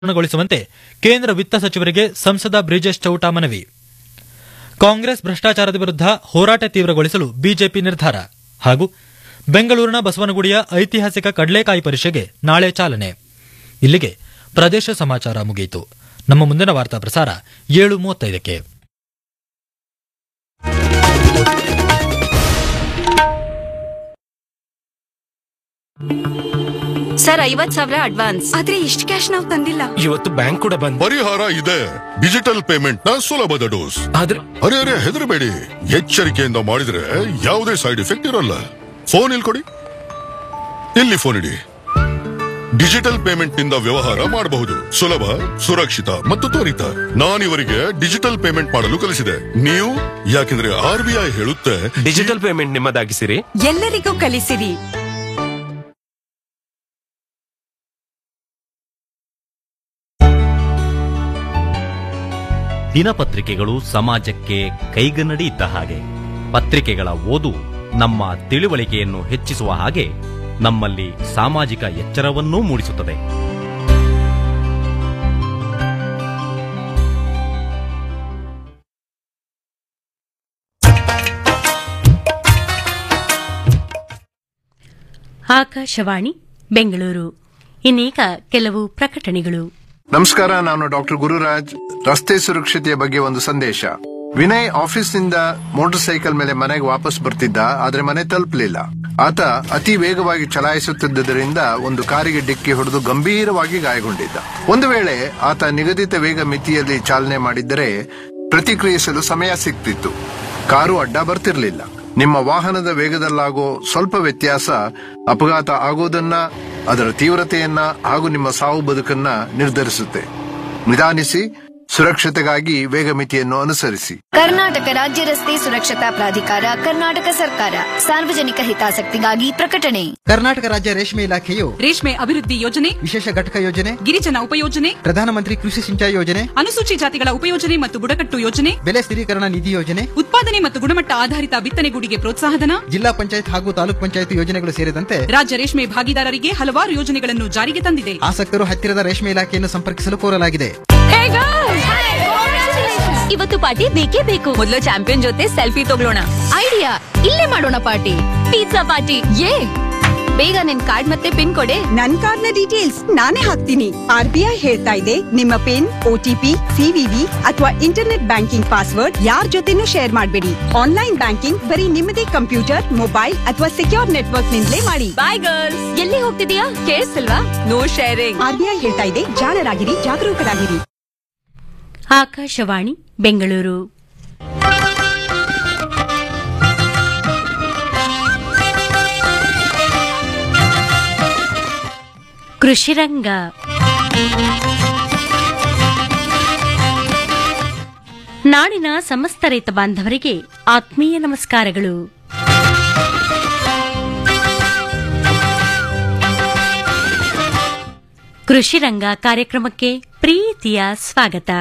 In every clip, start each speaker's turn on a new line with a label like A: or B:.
A: ಪೂರ್ಣಗೊಳಿಸುವಂತೆ ಕೇಂದ್ರ ವಿತ್ತ ಸಚಿವರಿಗೆ ಸಂಸದ ಬ್ರಿಜೇಶ್ ಚೌಟ ಮನವಿ ಕಾಂಗ್ರೆಸ್ ಭ್ರಷ್ಟಾಚಾರದ ವಿರುದ್ಧ ಹೋರಾಟ ತೀವ್ರಗೊಳಿಸಲು ಬಿಜೆಪಿ ನಿರ್ಧಾರ ಹಾಗೂ ಬೆಂಗಳೂರಿನ ಬಸವನಗುಡಿಯ ಐತಿಹಾಸಿಕ ಕಡಲೆಕಾಯಿ ಪರಿಷೆಗೆ ನಾಳೆ ಚಾಲನೆ ಇಲ್ಲಿಗೆ ಪ್ರದೇಶ ಸಮಾಚಾರ ಮುಗಿಯಿತು ನಮ್ಮ ಮುಂದಿನ ವಾರ್ತಾ ಪ್ರಸಾರ ಏಳು ಮೂವತ್ತೈದಕ್ಕೆ
B: ಸರ್ ಐವತ್ ಸಾವಿರ ಅಡ್ವಾನ್ಸ್
C: ಆದ್ರೆ ಇಷ್ಟು ಕ್ಯಾಶ್ ನಾವು ತಂದಿಲ್ಲ
D: ಇವತ್ತು ಬ್ಯಾಂಕ್ ಕೂಡ ಬಂದ್
E: ಪರಿಹಾರ ಇದೆ ಡಿಜಿಟಲ್ ಪೇಮೆಂಟ್ ನ ಸುಲಭದ ಡೋಸ್
D: ಆದ್ರೆ
E: ಅರೆ ಅರೆ ಹೆದರಬೇಡಿ ಎಚ್ಚರಿಕೆಯಿಂದ ಮಾಡಿದ್ರೆ ಯಾವುದೇ ಸೈಡ್ ಎಫೆಕ್ಟ್ ಇರಲ್ಲ ಫೋನ್ ಇಲ್ಲಿ ಕೊಡಿ ಇಲ್ಲಿ ಫೋನ್ ಇಡಿ ಡಿಜಿಟಲ್ ಪೇಮೆಂಟ್ ನಿಂದ ವ್ಯವಹಾರ ಮಾಡಬಹುದು ಸುಲಭ ಸುರಕ್ಷಿತ ಮತ್ತು ತ್ವರಿತ ನಾನಿವರಿಗೆ ಡಿಜಿಟಲ್ ಪೇಮೆಂಟ್ ಮಾಡಲು ಕಲಿಸಿದೆ ನೀವು ಯಾಕೆಂದ್ರೆ ಆರ್ ಬಿ ಐ ಹೇಳುತ್ತೆ
D: ಡಿಜಿಟಲ್ ಪೇಮೆಂಟ್ ನಿಮ್ಮದಾಗಿಸಿರಿ
C: ಎಲ್ಲರಿಗೂ ಕಲಿಸಿರಿ
F: ದಿನಪತ್ರಿಕೆಗಳು ಸಮಾಜಕ್ಕೆ ಕೈಗನ್ನಡಿ ಇದ್ದ ಹಾಗೆ ಪತ್ರಿಕೆಗಳ ಓದು ನಮ್ಮ ತಿಳುವಳಿಕೆಯನ್ನು ಹೆಚ್ಚಿಸುವ ಹಾಗೆ ನಮ್ಮಲ್ಲಿ ಸಾಮಾಜಿಕ ಎಚ್ಚರವನ್ನೂ ಮೂಡಿಸುತ್ತದೆ
G: ಆಕಾಶವಾಣಿ ಬೆಂಗಳೂರು ಇನ್ನೀಗ ಕೆಲವು ಪ್ರಕಟಣೆಗಳು
H: ನಮಸ್ಕಾರ ನಾನು ಡಾಕ್ಟರ್ ಗುರುರಾಜ್ ರಸ್ತೆ ಸುರಕ್ಷತೆಯ ಬಗ್ಗೆ ಒಂದು ಸಂದೇಶ ವಿನಯ್ ಆಫೀಸ್ನಿಂದ ಮೋಟಾರ್ ಸೈಕಲ್ ಮೇಲೆ ಮನೆಗೆ ವಾಪಸ್ ಬರ್ತಿದ್ದ ಆದ್ರೆ ಮನೆ ತಲುಪಲಿಲ್ಲ ಆತ ಅತಿ ವೇಗವಾಗಿ ಚಲಾಯಿಸುತ್ತಿದ್ದರಿಂದ ಒಂದು ಕಾರಿಗೆ ಡಿಕ್ಕಿ ಹೊಡೆದು ಗಂಭೀರವಾಗಿ ಗಾಯಗೊಂಡಿದ್ದ ಒಂದು ವೇಳೆ ಆತ ನಿಗದಿತ ವೇಗ ಮಿತಿಯಲ್ಲಿ ಚಾಲನೆ ಮಾಡಿದ್ದರೆ ಪ್ರತಿಕ್ರಿಯಿಸಲು ಸಮಯ ಸಿಗ್ತಿತ್ತು ಕಾರು ಅಡ್ಡ ಬರ್ತಿರ್ಲಿಲ್ಲ ನಿಮ್ಮ ವಾಹನದ ವೇಗದಲ್ಲಾಗೋ ಸ್ವಲ್ಪ ವ್ಯತ್ಯಾಸ ಅಪಘಾತ ಆಗೋದನ್ನ ಅದರ ತೀವ್ರತೆಯನ್ನ ಹಾಗೂ ನಿಮ್ಮ ಸಾವು ಬದುಕನ್ನ ನಿರ್ಧರಿಸುತ್ತೆ ನಿಧಾನಿಸಿ ಸುರಕ್ಷತೆಗಾಗಿ ವೇಗ ಮಿತಿಯನ್ನು ಅನುಸರಿಸಿ
I: ಕರ್ನಾಟಕ ರಾಜ್ಯ ರಸ್ತೆ ಸುರಕ್ಷತಾ ಪ್ರಾಧಿಕಾರ ಕರ್ನಾಟಕ ಸರ್ಕಾರ ಸಾರ್ವಜನಿಕ ಹಿತಾಸಕ್ತಿಗಾಗಿ ಪ್ರಕಟಣೆ
J: ಕರ್ನಾಟಕ ರಾಜ್ಯ ರೇಷ್ಮೆ ಇಲಾಖೆಯು
C: ರೇಷ್ಮೆ ಅಭಿವೃದ್ಧಿ ಯೋಜನೆ
J: ವಿಶೇಷ ಘಟಕ ಯೋಜನೆ
C: ಗಿರಿಜನ ಉಪಯೋಜನೆ
J: ಪ್ರಧಾನಮಂತ್ರಿ ಕೃಷಿ ಸಿಂಚಾಯಿ ಯೋಜನೆ
C: ಅನುಸೂಚಿ ಜಾತಿಗಳ ಉಪಯೋಜನೆ ಮತ್ತು ಬುಡಕಟ್ಟು ಯೋಜನೆ
J: ಬೆಲೆ ಸ್ಥಿರೀಕರಣ ನಿಧಿ ಯೋಜನೆ
C: ಉತ್ಪಾದನೆ ಮತ್ತು ಗುಣಮಟ್ಟ ಆಧಾರಿತ ಬಿತ್ತನೆಗೂಡಿಗೆ ಪ್ರೋತ್ಸಾಹಧನ
J: ಜಿಲ್ಲಾ ಪಂಚಾಯತ್ ಹಾಗೂ ತಾಲೂಕ್ ಪಂಚಾಯತ್ ಯೋಜನೆಗಳು ಸೇರಿದಂತೆ
C: ರಾಜ್ಯ ರೇಷ್ಮೆ ಭಾಗಿದಾರರಿಗೆ ಹಲವಾರು ಯೋಜನೆಗಳನ್ನು ಜಾರಿಗೆ ತಂದಿದೆ
J: ಆಸಕ್ತರು ಹತ್ತಿರದ ರೇಷ್ಮೆ ಇಲಾಖೆಯನ್ನು ಸಂಪರ್ಕಿಸಲು ಕೋರಲಾಗಿದೆ
B: ಇವತ್ತು ಪಾರ್ಟಿ ಬೇಕೇ ಬೇಕು ಮೊದಲು ಚಾಂಪಿಯನ್ ಜೊತೆ ಸೆಲ್ಫಿ ತಗೊಳ್ಳೋಣ ಐಡಿಯಾ ಇಲ್ಲೇ ಮಾಡೋಣ ಪಾರ್ಟಿ ಪಿಜ್ಜಾ ಪಾರ್ಟಿ ಏ ಬೇಗ ನಿನ್ ಕಾರ್ಡ್ ಮತ್ತೆ ಪಿನ್ ಕೊಡೆ
C: ನನ್ ಕಾರ್ಡ್ ನ ಡೀಟೇಲ್ಸ್ ನಾನೇ ಹಾಕ್ತೀನಿ ಆರ್ ಬಿ ಐ ಹೇಳ್ತಾ ಇದೆ ನಿಮ್ಮ ಪಿನ್ ಓಟಿಪಿ ಸಿವಿವಿ ಅಥವಾ ಇಂಟರ್ನೆಟ್ ಬ್ಯಾಂಕಿಂಗ್ ಪಾಸ್ವರ್ಡ್ ಯಾರ್ ಜೊತೆನೂ ಶೇರ್ ಮಾಡಬೇಡಿ ಆನ್ಲೈನ್ ಬ್ಯಾಂಕಿಂಗ್ ಬರೀ ನಿಮ್ಮದೇ ಕಂಪ್ಯೂಟರ್ ಮೊಬೈಲ್ ಅಥವಾ ಸೆಕ್ಯೂರ್ ನೆಟ್ವರ್ಕ್ ನಿಂದಲೇ ಮಾಡಿ
B: ಬಾಯ್ ಗರ್ಲ್ಸ್ ಎಲ್ಲಿ ಹೋಗ್ತಿದೀಯಾ ಕೇಳಿಸ್ತಿಲ್ವಾ no sharing
C: R B I ಹೇಳ್ತಾ ಇದೆ ಜಾಣರಾಗಿರಿ ಜಾಗರೂಕರಾಗಿರಿ
G: ಆಕಾಶವಾಣಿ ಬೆಂಗಳೂರು ಕೃಷಿರಂಗ ನಾಡಿನ ಸಮಸ್ತ ರೈತ ಬಾಂಧವರಿಗೆ ಆತ್ಮೀಯ ನಮಸ್ಕಾರಗಳು ಕೃಷಿರಂಗ ಕಾರ್ಯಕ್ರಮಕ್ಕೆ ಪ್ರೀತಿಯ ಸ್ವಾಗತ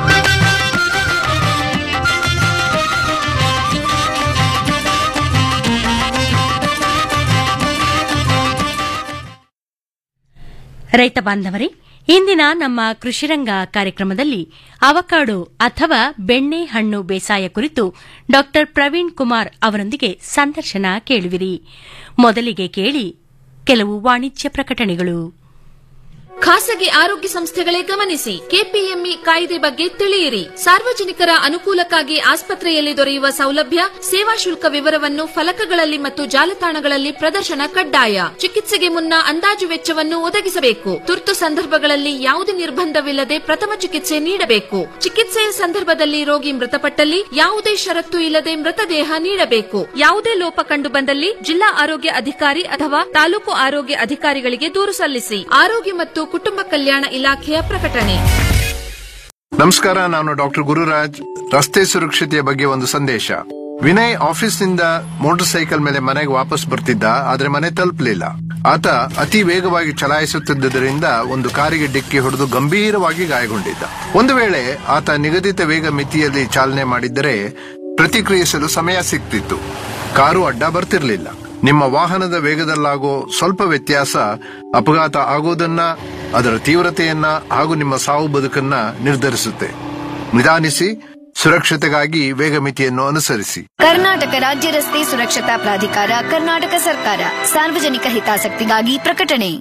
G: ರೈತ ಬಾಂಧವರೇ ಇಂದಿನ ನಮ್ಮ ಕೃಷಿರಂಗ ಕಾರ್ಯಕ್ರಮದಲ್ಲಿ ಅವಕಾಡೋ ಅಥವಾ ಬೆಣ್ಣೆ ಹಣ್ಣು ಬೇಸಾಯ ಕುರಿತು ಡಾ ಪ್ರವೀಣ್ ಕುಮಾರ್ ಅವರೊಂದಿಗೆ ಸಂದರ್ಶನ ಕೇಳುವಿರಿ ಮೊದಲಿಗೆ ಕೇಳಿ ಕೆಲವು ವಾಣಿಜ್ಯ ಪ್ರಕಟಣೆಗಳು
K: ಖಾಸಗಿ ಆರೋಗ್ಯ ಸಂಸ್ಥೆಗಳೇ ಗಮನಿಸಿ ಕೆಪಿಎಂಇ ಕಾಯ್ದೆ ಬಗ್ಗೆ ತಿಳಿಯಿರಿ ಸಾರ್ವಜನಿಕರ ಅನುಕೂಲಕ್ಕಾಗಿ ಆಸ್ಪತ್ರೆಯಲ್ಲಿ ದೊರೆಯುವ ಸೌಲಭ್ಯ ಸೇವಾ ಶುಲ್ಕ ವಿವರವನ್ನು ಫಲಕಗಳಲ್ಲಿ ಮತ್ತು ಜಾಲತಾಣಗಳಲ್ಲಿ ಪ್ರದರ್ಶನ ಕಡ್ಡಾಯ ಚಿಕಿತ್ಸೆಗೆ ಮುನ್ನ ಅಂದಾಜು ವೆಚ್ಚವನ್ನು ಒದಗಿಸಬೇಕು ತುರ್ತು ಸಂದರ್ಭಗಳಲ್ಲಿ ಯಾವುದೇ ನಿರ್ಬಂಧವಿಲ್ಲದೆ ಪ್ರಥಮ ಚಿಕಿತ್ಸೆ ನೀಡಬೇಕು ಚಿಕಿತ್ಸೆಯ ಸಂದರ್ಭದಲ್ಲಿ ರೋಗಿ ಮೃತಪಟ್ಟಲ್ಲಿ ಯಾವುದೇ ಷರತ್ತು ಇಲ್ಲದೆ ಮೃತದೇಹ ನೀಡಬೇಕು ಯಾವುದೇ ಲೋಪ ಕಂಡು ಬಂದಲ್ಲಿ ಜಿಲ್ಲಾ ಆರೋಗ್ಯ ಅಧಿಕಾರಿ ಅಥವಾ ತಾಲೂಕು ಆರೋಗ್ಯ ಅಧಿಕಾರಿಗಳಿಗೆ ದೂರು ಸಲ್ಲಿಸಿ ಆರೋಗ್ಯ ಮತ್ತು ಕುಟುಂಬ ಕಲ್ಯಾಣ ಇಲಾಖೆಯ ಪ್ರಕಟಣೆ
H: ನಮಸ್ಕಾರ ನಾನು ಡಾಕ್ಟರ್ ಗುರುರಾಜ್ ರಸ್ತೆ ಸುರಕ್ಷತೆಯ ಬಗ್ಗೆ ಒಂದು ಸಂದೇಶ ವಿನಯ್ ಆಫೀಸ್ನಿಂದ ಮೋಟಾರ್ ಸೈಕಲ್ ಮೇಲೆ ಮನೆಗೆ ವಾಪಸ್ ಬರ್ತಿದ್ದ ಆದ್ರೆ ಮನೆ ತಲುಪಲಿಲ್ಲ ಆತ ಅತಿ ವೇಗವಾಗಿ ಚಲಾಯಿಸುತ್ತಿದ್ದರಿಂದ ಒಂದು ಕಾರಿಗೆ ಡಿಕ್ಕಿ ಹೊಡೆದು ಗಂಭೀರವಾಗಿ ಗಾಯಗೊಂಡಿದ್ದ ಒಂದು ವೇಳೆ ಆತ ನಿಗದಿತ ವೇಗ ಮಿತಿಯಲ್ಲಿ ಚಾಲನೆ ಮಾಡಿದ್ದರೆ ಪ್ರತಿಕ್ರಿಯಿಸಲು ಸಮಯ ಸಿಗ್ತಿತ್ತು ಕಾರು ಅಡ್ಡ ಬರ್ತಿರ್ಲಿಲ್ಲ ನಿಮ್ಮ ವಾಹನದ ವೇಗದಲ್ಲಾಗೋ ಸ್ವಲ್ಪ ವ್ಯತ್ಯಾಸ ಅಪಘಾತ ಆಗೋದನ್ನ ಅದರ ತೀವ್ರತೆಯನ್ನ ಹಾಗೂ ನಿಮ್ಮ ಸಾವು ಬದುಕನ್ನ ನಿರ್ಧರಿಸುತ್ತೆ ನಿಧಾನಿಸಿ ಸುರಕ್ಷತೆಗಾಗಿ ವೇಗ ಮಿತಿಯನ್ನು ಅನುಸರಿಸಿ
I: ಕರ್ನಾಟಕ ರಾಜ್ಯ ರಸ್ತೆ ಸುರಕ್ಷತಾ ಪ್ರಾಧಿಕಾರ ಕರ್ನಾಟಕ ಸರ್ಕಾರ ಸಾರ್ವಜನಿಕ ಹಿತಾಸಕ್ತಿಗಾಗಿ ಪ್ರಕಟಣೆ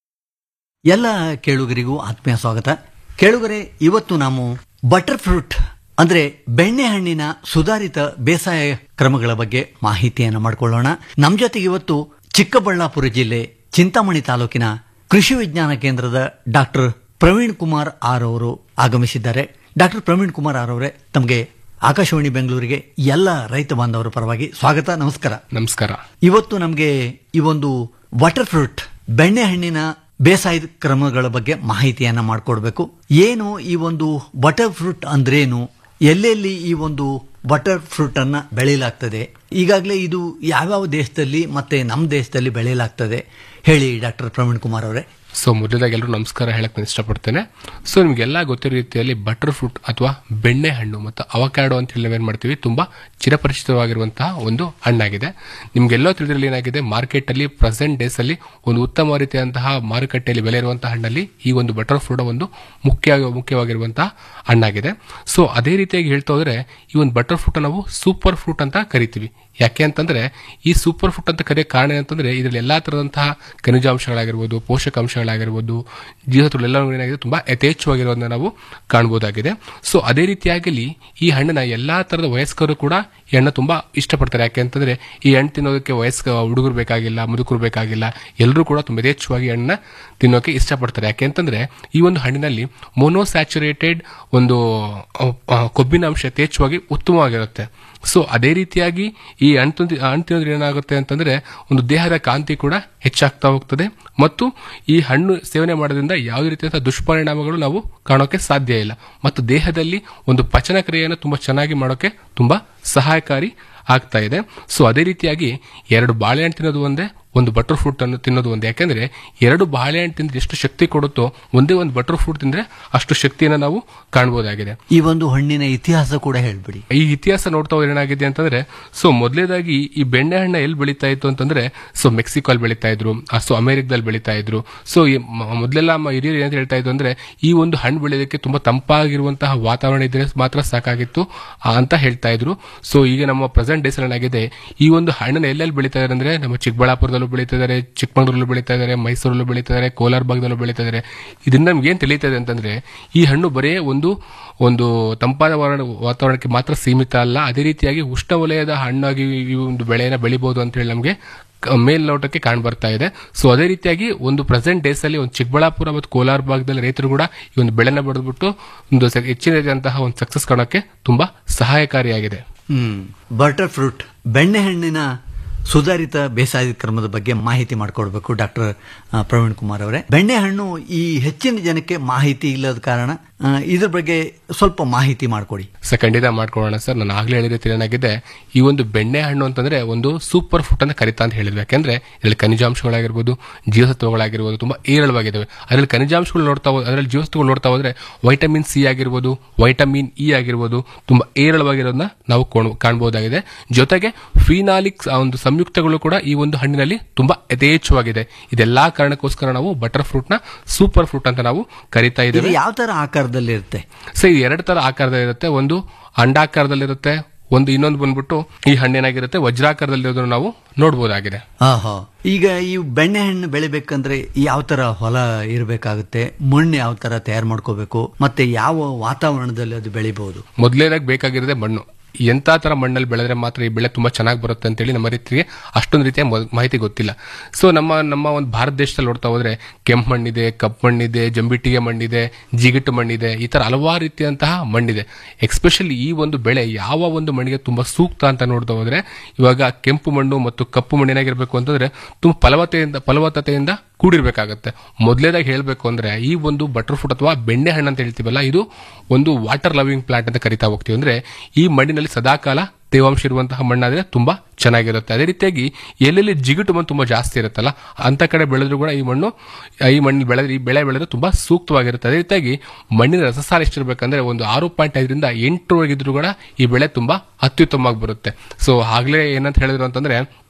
L: ಎಲ್ಲ ಕೇಳುಗರಿಗೂ ಆತ್ಮೀಯ ಸ್ವಾಗತ ಕೇಳುಗರೆ ಇವತ್ತು ನಾವು ಬಟರ್ ಫ್ರೂಟ್ ಅಂದ್ರೆ ಬೆಣ್ಣೆಹಣ್ಣಿನ ಸುಧಾರಿತ ಬೇಸಾಯ ಕ್ರಮಗಳ ಬಗ್ಗೆ ಮಾಹಿತಿಯನ್ನು ಮಾಡಿಕೊಳ್ಳೋಣ ನಮ್ಮ ಜೊತೆಗೆ ಇವತ್ತು ಚಿಕ್ಕಬಳ್ಳಾಪುರ ಜಿಲ್ಲೆ ಚಿಂತಾಮಣಿ ತಾಲೂಕಿನ ಕೃಷಿ ವಿಜ್ಞಾನ ಕೇಂದ್ರದ ಡಾಕ್ಟರ್ ಪ್ರವೀಣ್ ಕುಮಾರ್ ಆರ್ ಅವರು ಆಗಮಿಸಿದ್ದಾರೆ ಡಾಕ್ಟರ್ ಪ್ರವೀಣ್ ಕುಮಾರ್ ಆರ್ ಅವರೇ ತಮಗೆ ಆಕಾಶವಾಣಿ ಬೆಂಗಳೂರಿಗೆ ಎಲ್ಲ ರೈತ ಬಾಂಧವರ ಪರವಾಗಿ ಸ್ವಾಗತ ನಮಸ್ಕಾರ
M: ನಮಸ್ಕಾರ
L: ಇವತ್ತು ನಮಗೆ ಈ ಒಂದು ವಾಟರ್ ಫ್ರೂಟ್ ಬೆಣ್ಣೆಹಣ್ಣಿನ ಬೇಸಾಯದ ಕ್ರಮಗಳ ಬಗ್ಗೆ ಮಾಹಿತಿಯನ್ನ ಮಾಡಿಕೊಡ್ಬೇಕು ಏನು ಈ ಒಂದು ಬಟರ್ ಫ್ರೂಟ್ ಅಂದ್ರೇನು ಎಲ್ಲೆಲ್ಲಿ ಈ ಒಂದು ಬಟರ್ ಫ್ರೂಟ್ ಅನ್ನ ಬೆಳೆಯಲಾಗ್ತದೆ ಈಗಾಗಲೇ ಇದು ಯಾವ್ಯಾವ ದೇಶದಲ್ಲಿ ಮತ್ತೆ ನಮ್ಮ ದೇಶದಲ್ಲಿ ಬೆಳೆಯಲಾಗ್ತದೆ ಹೇಳಿ ಡಾಕ್ಟರ್ ಪ್ರವೀಣ್ ಕುಮಾರ್ ಅವರೇ
M: ಸೊ ಮೊದಲದಾಗಿ ಎಲ್ಲರೂ ನಮಸ್ಕಾರ ಹೇಳಕ್ ನಾನು ಇಷ್ಟಪಡ್ತೇನೆ ಸೊ ನಿಮಗೆಲ್ಲ ಗೊತ್ತಿರೋ ರೀತಿಯಲ್ಲಿ ಬಟರ್ ಫ್ರೂಟ್ ಅಥವಾ ಬೆಣ್ಣೆ ಹಣ್ಣು ಮತ್ತು ಅವಕ್ಯಾಡೋ ಅಂತ ಹೇಳಿ ನಾವೇನು ಮಾಡ್ತೀವಿ ತುಂಬಾ ಚಿರಪರಿಚಿತವಾಗಿರುವಂತಹ ಒಂದು ಹಣ್ಣಾಗಿದೆ ನಿಮ್ಗೆಲ್ಲೋ ತಿಳಿದ್ರಲ್ಲಿ ಏನಾಗಿದೆ ಮಾರ್ಕೆಟ್ ಅಲ್ಲಿ ಪ್ರೆಸೆಂಟ್ ಡೇಸ್ ಅಲ್ಲಿ ಒಂದು ಉತ್ತಮ ರೀತಿಯಾದಂತಹ ಮಾರುಕಟ್ಟೆಯಲ್ಲಿ ಬೆಲೆ ಇರುವಂತಹ ಹಣ್ಣಲ್ಲಿ ಈ ಒಂದು ಬಟರ್ ಫ್ರೂಟ್ ಒಂದು ಮುಖ್ಯ ಮುಖ್ಯವಾಗಿರುವಂತಹ ಹಣ್ಣಾಗಿದೆ ಸೊ ಅದೇ ರೀತಿಯಾಗಿ ಹೇಳ್ತಾ ಹೋದ್ರೆ ಈ ಒಂದು ಬಟರ್ ಫ್ರೂಟ್ ನಾವು ಸೂಪರ್ ಫ್ರೂಟ್ ಅಂತ ಕರಿತೀವಿ ಯಾಕೆ ಅಂತಂದ್ರೆ ಈ ಸೂಪರ್ ಫುಡ್ ಅಂತ ಕರೆಯೋ ಕಾರಣ ಏನಂತಂದ್ರೆ ಇದರಲ್ಲಿ ಎಲ್ಲಾ ತರದಂತಹ ಖನಿಜಾಂಶಗಳಾಗಿರ್ಬೋದು ಪೋಷಕಾಂಶಗಳಾಗಿರ್ಬೋದು ಜೀವಸತ್ವಗಳೆಲ್ಲ ಏನಾಗಿದೆ ತುಂಬಾ ಯಥೇಚ್ಛವಾಗಿರೋದನ್ನ ನಾವು ಕಾಣಬಹುದಾಗಿದೆ ಸೊ ಅದೇ ರೀತಿಯಾಗಿ ಈ ಹಣ್ಣನ್ನ ಎಲ್ಲಾ ತರದ ವಯಸ್ಕರು ಕೂಡ ಈ ಹಣ್ಣು ತುಂಬಾ ಇಷ್ಟಪಡ್ತಾರೆ ಯಾಕೆ ಅಂತಂದ್ರೆ ಈ ಹಣ್ಣು ತಿನ್ನೋದಕ್ಕೆ ವಯಸ್ಕ ಹುಡುಗರು ಬೇಕಾಗಿಲ್ಲ ಮುದುಕರು ಬೇಕಾಗಿಲ್ಲ ಎಲ್ಲರೂ ಕೂಡ ತುಂಬಾ ಯಥೇಚ್ಛವಾಗಿ ಹಣ್ಣನ್ನ ತಿನ್ನೋಕೆ ಇಷ್ಟಪಡ್ತಾರೆ ಯಾಕೆ ಅಂತಂದ್ರೆ ಈ ಒಂದು ಹಣ್ಣಿನಲ್ಲಿ ಮೊನೋಸ್ಯಾಚುರೇಟೆಡ್ ಒಂದು ಅಹ್, ಅಹ್, ಕೊಬ್ಬಿನ ಅಂಶ ಯಥೇಚ್ಛವಾಗಿ ಉತ್ತಮವಾಗಿರುತ್ತೆ ಸೊ ಅದೇ ರೀತಿಯಾಗಿ ಈ ಹಣ್ಣು ತಿಂದ್- ಹಣ್ಣು ತಿನ್ನೋದ್ರೆ ಏನಾಗುತ್ತೆ ಅಂತಂದ್ರೆ ಒಂದು ದೇಹದ ಕಾಂತಿ ಕೂಡ ಹೆಚ್ಚಾಗ್ತಾ ಹೋಗ್ತದೆ ಮತ್ತು ಈ ಹಣ್ಣು ಸೇವನೆ ಮಾಡೋದ್ರಿಂದ ಯಾವುದೇ ರೀತಿಯಾದ ದುಷ್ಪರಿಣಾಮಗಳು ನಾವು ಕಾಣೋಕೆ ಸಾಧ್ಯ ಇಲ್ಲ ಮತ್ತು ದೇಹದಲ್ಲಿ ಒಂದು ಪಚನ ಕ್ರಿಯೆಯನ್ನು ತುಂಬಾ ಚೆನ್ನಾಗಿ ಮಾಡೋಕೆ ತುಂಬಾ ಸಹಾಯಕಾರಿ ಆಗ್ತಾ ಇದೆ ಸೊ ಅದೇ ರೀತಿಯಾಗಿ ಎರಡು ಬಾಳೆಹಣ್ಣು ತಿನ್ನೋದು ಒಂದೇ ಒಂದು ಬಟರ್ ಫ್ರೂಟ್ ಅನ್ನು ತಿನ್ನೋದು ಒಂದೇ ಯಾಕಂದ್ರೆ ಎರಡು ಬಾಳೆಹಣ್ಣು ತಿಂದ್ರೆ ಎಷ್ಟು ಶಕ್ತಿ ಕೊಡುತ್ತೋ ಒಂದೇ ಒಂದು ಬಟರ್ ಫ್ರೂಟ್ ತಿಂದ್ರೆ ಅಷ್ಟು ಶಕ್ತಿಯನ್ನು ನಾವು ಕಾಣಬಹುದಾಗಿದೆ
L: ಈ ಒಂದು ಹಣ್ಣಿನ ಇತಿಹಾಸ ಕೂಡ ಹೇಳ್ಬಿಡಿ
M: ಈ ಇತಿಹಾಸ ನೋಡ್ತಾ ಹೋದ್ರೆ ಏನಾಗಿದೆ ಅಂತಂದ್ರೆ ಸೊ ಮೊದಲೇದಾಗಿ ಈ ಬೆಣ್ಣೆ ಹಣ್ಣ ಎಲ್ಲಿ ಬೆಳೀತಾ ಇತ್ತು ಅಂತಂದ್ರೆ ಸೊ ಮೆಕ್ಸಿಕೋಲ್ ಬೆಳೀತಾ ಇದ್ರು ಸೊ ಅಮೆರಿಕದಲ್ಲಿ ಬೆಳೀತಾ ಇದ್ರು ಸೊ ಮೊದಲೆಲ್ಲ ನಮ್ಮ ಹಿರಿಯರು ಏನ್ ಹೇಳ್ತಾ ಇದ್ರು ಅಂದ್ರೆ ಈ ಒಂದು ಹಣ್ಣು ಬೆಳೆಯೋದಕ್ಕೆ ತುಂಬಾ ತಂಪಾಗಿರುವಂತಹ ವಾತಾವರಣ ಇದ್ರೆ ಮಾತ್ರ ಸಾಕಾಗಿತ್ತು ಆ, ಅಂತ ಹೇಳ್ತಾ ಇದ್ರು ಸೊ ಈಗ ನಮ್ಮ ಪ್ರೆಸೆಂಟ್ ಡೇಸ್ ಏನಾಗಿದೆ ಈ ಒಂದು ಹಣ್ಣನ್ನ ಎಲ್ಲೆಲ್ಲಿ ಬೆಳೀತಾ ಇದಾರೆ ಅಂದ್ರೆ ನಮ್ಮ ಚಿಕ್ಕಬಳ್ಳಾಪುರದಲ್ಲೂ ಬೆಳೀತಾ ಇದಾರೆ ಚಿಕ್ಕಮಗಳೂರಲ್ಲೂ ಬೆಳೀತಾ ಇದಾರೆ ಮೈಸೂರಲ್ಲೂ ಬೆಳೀತಾ ಇದಾರೆ ಕೋಲಾರ ಭಾಗದಲ್ಲೂ ಬೆಳೀತಾ ಇದಾರೆ ಇದರಿಂದ ನಮ್ಗೆ ಏನ್ ತಿಳಿತಾ ಇದೆ ಅಂತಂದ್ರೆ ಈ ಹಣ್ಣು ಬರೇ ಒಂದು ಒಂದು ತಂಪಾದ ವಾತಾವರಣ- ವಾತಾವರಣಕ್ಕೆ ಮಾತ್ರ ಸೀಮಿತ ಅಲ್ಲ ಅದೇ ರೀತಿಯಾಗಿ ಉಷ್ಣವಲಯದ ಹಣ್ಣಾಗಿ ಈ ಒಂದು ಬೆಳೆಯನ್ನ ಬೆಳಿಬಹುದು ಅಂತ ಹೇಳಿ ನಮಗೆ ಮೇಲ್ನೋಟಕ್ಕೆ ಕಾಣ್ ಬರ್ತಾ ಇದೆ ಸೊ ಅದೇ ರೀತಿಯಾಗಿ ಒಂದು ಪ್ರೆಸೆಂಟ್ ಡೇಸ್ ಅಲ್ಲಿ ಒಂದು ಚಿಕ್ಕಬಳ್ಳಾಪುರ ಮತ್ತು ಕೋಲಾರ ಭಾಗದಲ್ಲಿ ರೈತರು ಕೂಡ ಈ ಒಂದು ಬೆಳೆನ ಬೆಳೆದ್ಬಿಟ್ಟು ಒಂದು ಸ- ಹೆಚ್ಚಿನ ರೀತಿಯಂತಹ ಒಂದು ಸಕ್ಸಸ್ ಕಾಣೋಕೆ ತುಂಬಾ ಸಹಾಯಕಾರಿಯಾಗಿದೆ
L: ಹ್ಮ್ ಬಟರ್ ಫ್ರೂಟ್ ಬೆಣ್ಣೆಹಣ್ಣಿನ ಸುಧಾರಿತ ಬೇಸಾಯದ ಕ್ರಮದ ಬಗ್ಗೆ ಮಾಹಿತಿ ಮಾಡಿಕೊಡ್ಬೇಕು ಡಾಕ್ಟರ್ ಪ್ರವೀಣ್ ಕುಮಾರ್ ಅವರೇ ಬೆಣ್ಣೆಹಣ್ಣು ಈ ಹೆಚ್ಚಿನ ಜನಕ್ಕೆ ಮಾಹಿತಿ ಇಲ್ಲದ ಕಾರಣ ಆ, ಇದ್ರ ಬಗ್ಗೆ ಸ್ವಲ್ಪ ಮಾಹಿತಿ ಮಾಡಿಕೊಡಿ
M: ಸರ್ ಖಂಡಿತ ಮಾಡ್ಕೊಳ್ಳೋಣ ಸರ್ ನಾನು ಆಗ್ಲೇ ಹೇಳಿದ ರೀತಿ ಏನಾಗಿದೆ ಈ ಒಂದು ಬೆಣ್ಣೆ ಹಣ್ಣು ಅಂತಂದ್ರೆ ಒಂದು ಸೂಪರ್ ಫುಡ್ ಅಂತ ಕರಿತಾ ಅಂತ ಹೇಳಿದ್ವಿ ಯಾಕೆಂದ್ರೆ ಇದರಲ್ಲಿ ಖನಿಜಾಂಶಗಳಾಗಿರ್ಬೋದು ಜೀವಸತ್ವಗಳಾಗಿರ್ಬೋದು ತುಂಬಾ ಏರಳವಾಗಿದ್ದಾವೆ ಅದರಲ್ಲಿ ಖನಿಜಾಂಶಗಳು ನೋಡ್ತಾ ಹೋದ್ರೆ ಅದರಲ್ಲಿ ಜೀವಸತ್ವಗಳು ನೋಡ್ತಾ ಹೋದ್ರೆ ವೈಟಮಿನ್ ಸಿ ಆಗಿರ್ಬೋದು ವೈಟಮಿನ್ ಇ ಆಗಿರ್ಬೋದು ತುಂಬಾ ಏರಳವಾಗಿರೋದನ್ನ ನಾವು ಕೋಣ್- ಕಾಣಬಹುದಾಗಿದೆ ಜೊತೆಗೆ ಫಿನಾಲಿಕ್ಸ್ ಆ ಒಂದು ಸಂಯುಕ್ತಗಳು ಕೂಡ ಈ ಒಂದು ಹಣ್ಣಿನಲ್ಲಿ ತುಂಬಾ ಯಥೇಚ್ಛವಾಗಿದೆ ಇದೆಲ್ಲಾ ಕಾರಣಕ್ಕೋಸ್ಕರ ನಾವು ಬಟರ್ ಫ್ರೂಟ್ ನ ಸೂಪರ್ ಫ್ರೂಟ್ ಅಂತ ನಾವು ಕರಿತಾ
L: ಇದು
M: ಇದ್ದೇವೆ
L: ಯಾವ ತರ ಆಕಾರದಲ್ಲಿ ಇರುತ್ತೆ
M: ಸೊ ಇದು ಎರಡು ತರ ಆಕಾರದಲ್ಲಿರುತ್ತೆ ಒಂದು ಅಂಡಾಕಾರದಲ್ಲಿರುತ್ತೆ ಒಂದು ಇನ್ನೊಂದು ಬಂದ್ಬಿಟ್ಟು ಈ ಹಣ್ಣೇನಾಗಿರುತ್ತೆ ವಜ್ರಾಕಾರದಲ್ಲಿರೋದನ್ನು ನಾವು ನೋಡಬಹುದಾಗಿದೆ
L: ಆಹಾ ಈಗ ಈ ಬೆಣ್ಣೆಹಣ್ಣು ಬೆಳಿಬೇಕಂದ್ರೆ ಯಾವ ತರ ಹೊಲ ಇರಬೇಕಾಗುತ್ತೆ ಮಣ್ಣು ಯಾವ ತರ ತಯಾರು ಮಾಡ್ಕೋಬೇಕು ಮತ್ತೆ ಯಾವ ವಾತಾವರಣದಲ್ಲಿ ಅದು ಬೆಳಿಬಹುದು
M: ಮೊದಲೇದಾಗಿ ಬೇಕಾಗಿರೋದೇ ಮಣ್ಣು ಎಂತ ತರ ಮಣ್ಣಲ್ಲಿ ಬೆಳೆದ್ರೆ ಮಾತ್ರ ಈ ಬೆಳೆ ತುಂಬಾ ಚೆನ್ನಾಗಿ ಬರುತ್ತೆ ಅಂತೇಳಿ ನಮ್ಮ ರೀತಿಗೆ ಅಷ್ಟೊಂದು ರೀತಿಯ ಮೊ- ಮಾಹಿತಿ ಗೊತ್ತಿಲ್ಲ ಸೊ ನಮ್ಮ ನಮ್ಮ ಒಂದು ಭಾರತ ದೇಶದಲ್ಲಿ ನೋಡ್ತಾ ಹೋದ್ರೆ ಕೆಂಪು ಮಣ್ಣಿದೆ ಕಪ್ಪು ಮಣ್ಣಿದೆ ಜಂಬಿಟ್ಟಿಗೆ ಮಣ್ಣಿದೆ ಜಿಗಿಟ್ಟು ಮಣ್ಣಿದೆ ಈ ತರ ಹಲವಾರು ರೀತಿಯಂತಹ ಮಣ್ಣಿದೆ ಎಕ್ಸ್ಪೆಷಲಿ ಈ ಒಂದು ಬೆಳೆ ಯಾವ ಒಂದು ಮಣ್ಣಿಗೆ ತುಂಬಾ ಸೂಕ್ತ ಅಂತ ನೋಡ್ತಾ ಹೋದ್ರೆ ಇವಾಗ ಕೆಂಪು ಮಣ್ಣು ಮತ್ತು ಕಪ್ಪು ಮಣ್ಣು ಏನಾಗಿರ್ಬೇಕು ಅಂತಂದ್ರೆ ತುಂಬಾ ಫಲವತೆಯಿಂದ ಫಲವತ್ತತೆಯಿಂದ ಕೂಡಿರ್ಬೇಕಾಗತ್ತೆ ಮೊದಲೇದಾಗಿ ಹೇಳಬೇಕು ಅಂದ್ರೆ ಈ ಒಂದು ಬಟರ್ ಫ್ರೂಟ್ ಅಥವಾ ಬೆಣ್ಣೆ ಹಣ್ಣು ಅಂತ ಹೇಳ್ತೀವಲ್ಲ ಇದು ಒಂದು ವಾಟರ್ ಲವಿಂಗ್ ಪ್ಲಾಂಟ್ ಅಂತ ಕರಿತಾ ಹೋಗ್ತೀವಿ ಅಂದ್ರೆ ಈ ಮಣ್ಣಿನಲ್ಲಿ ಸದಾಕಾಲ ತೇವಾಂಶ ಇರುವಂತಹ ಮಣ್ಣಾದ್ರೆ ತುಂಬಾ ಚೆನ್ನಾಗಿರುತ್ತೆ ಅದೇ ರೀತಿಯಾಗಿ ಎಲ್ಲೆಲ್ಲಿ ಜಿಗುಟು ಮಣ್ಣು ತುಂಬಾ ಜಾಸ್ತಿ ಇರುತ್ತಲ್ಲ ಅಂತ ಕಡೆ ಬೆಳೆದ್ರು ಕೂಡ ಈ ಮಣ್ಣು ಈ ಮಣ್ಣು ಬೆಳೆದ್ರೆ ಈ ಬೆಳೆ ಬೆಳೆದ್ರೆ ತುಂಬಾ ಸೂಕ್ತವಾಗಿರುತ್ತೆ ಅದೇ ರೀತಿಯಾಗಿ ಮಣ್ಣಿನ ರಸಸಾರ ಎಷ್ಟಿರ್ಬೇಕಂದ್ರೆ ಒಂದು ಆರು ಪಾಯಿಂಟ್ ಐದರಿಂದ ಎಂಟರವರೆಗಿದ್ರು ಕೂಡ ಈ ಬೆಳೆ ತುಂಬಾ ಅತ್ಯುತ್ತಮವಾಗಿ ಬರುತ್ತೆ ಸೊ ಆಗ್ಲೇ ಏನಂತ ಹೇಳಿದ್ರು ಅಂತಂದ್ರೆ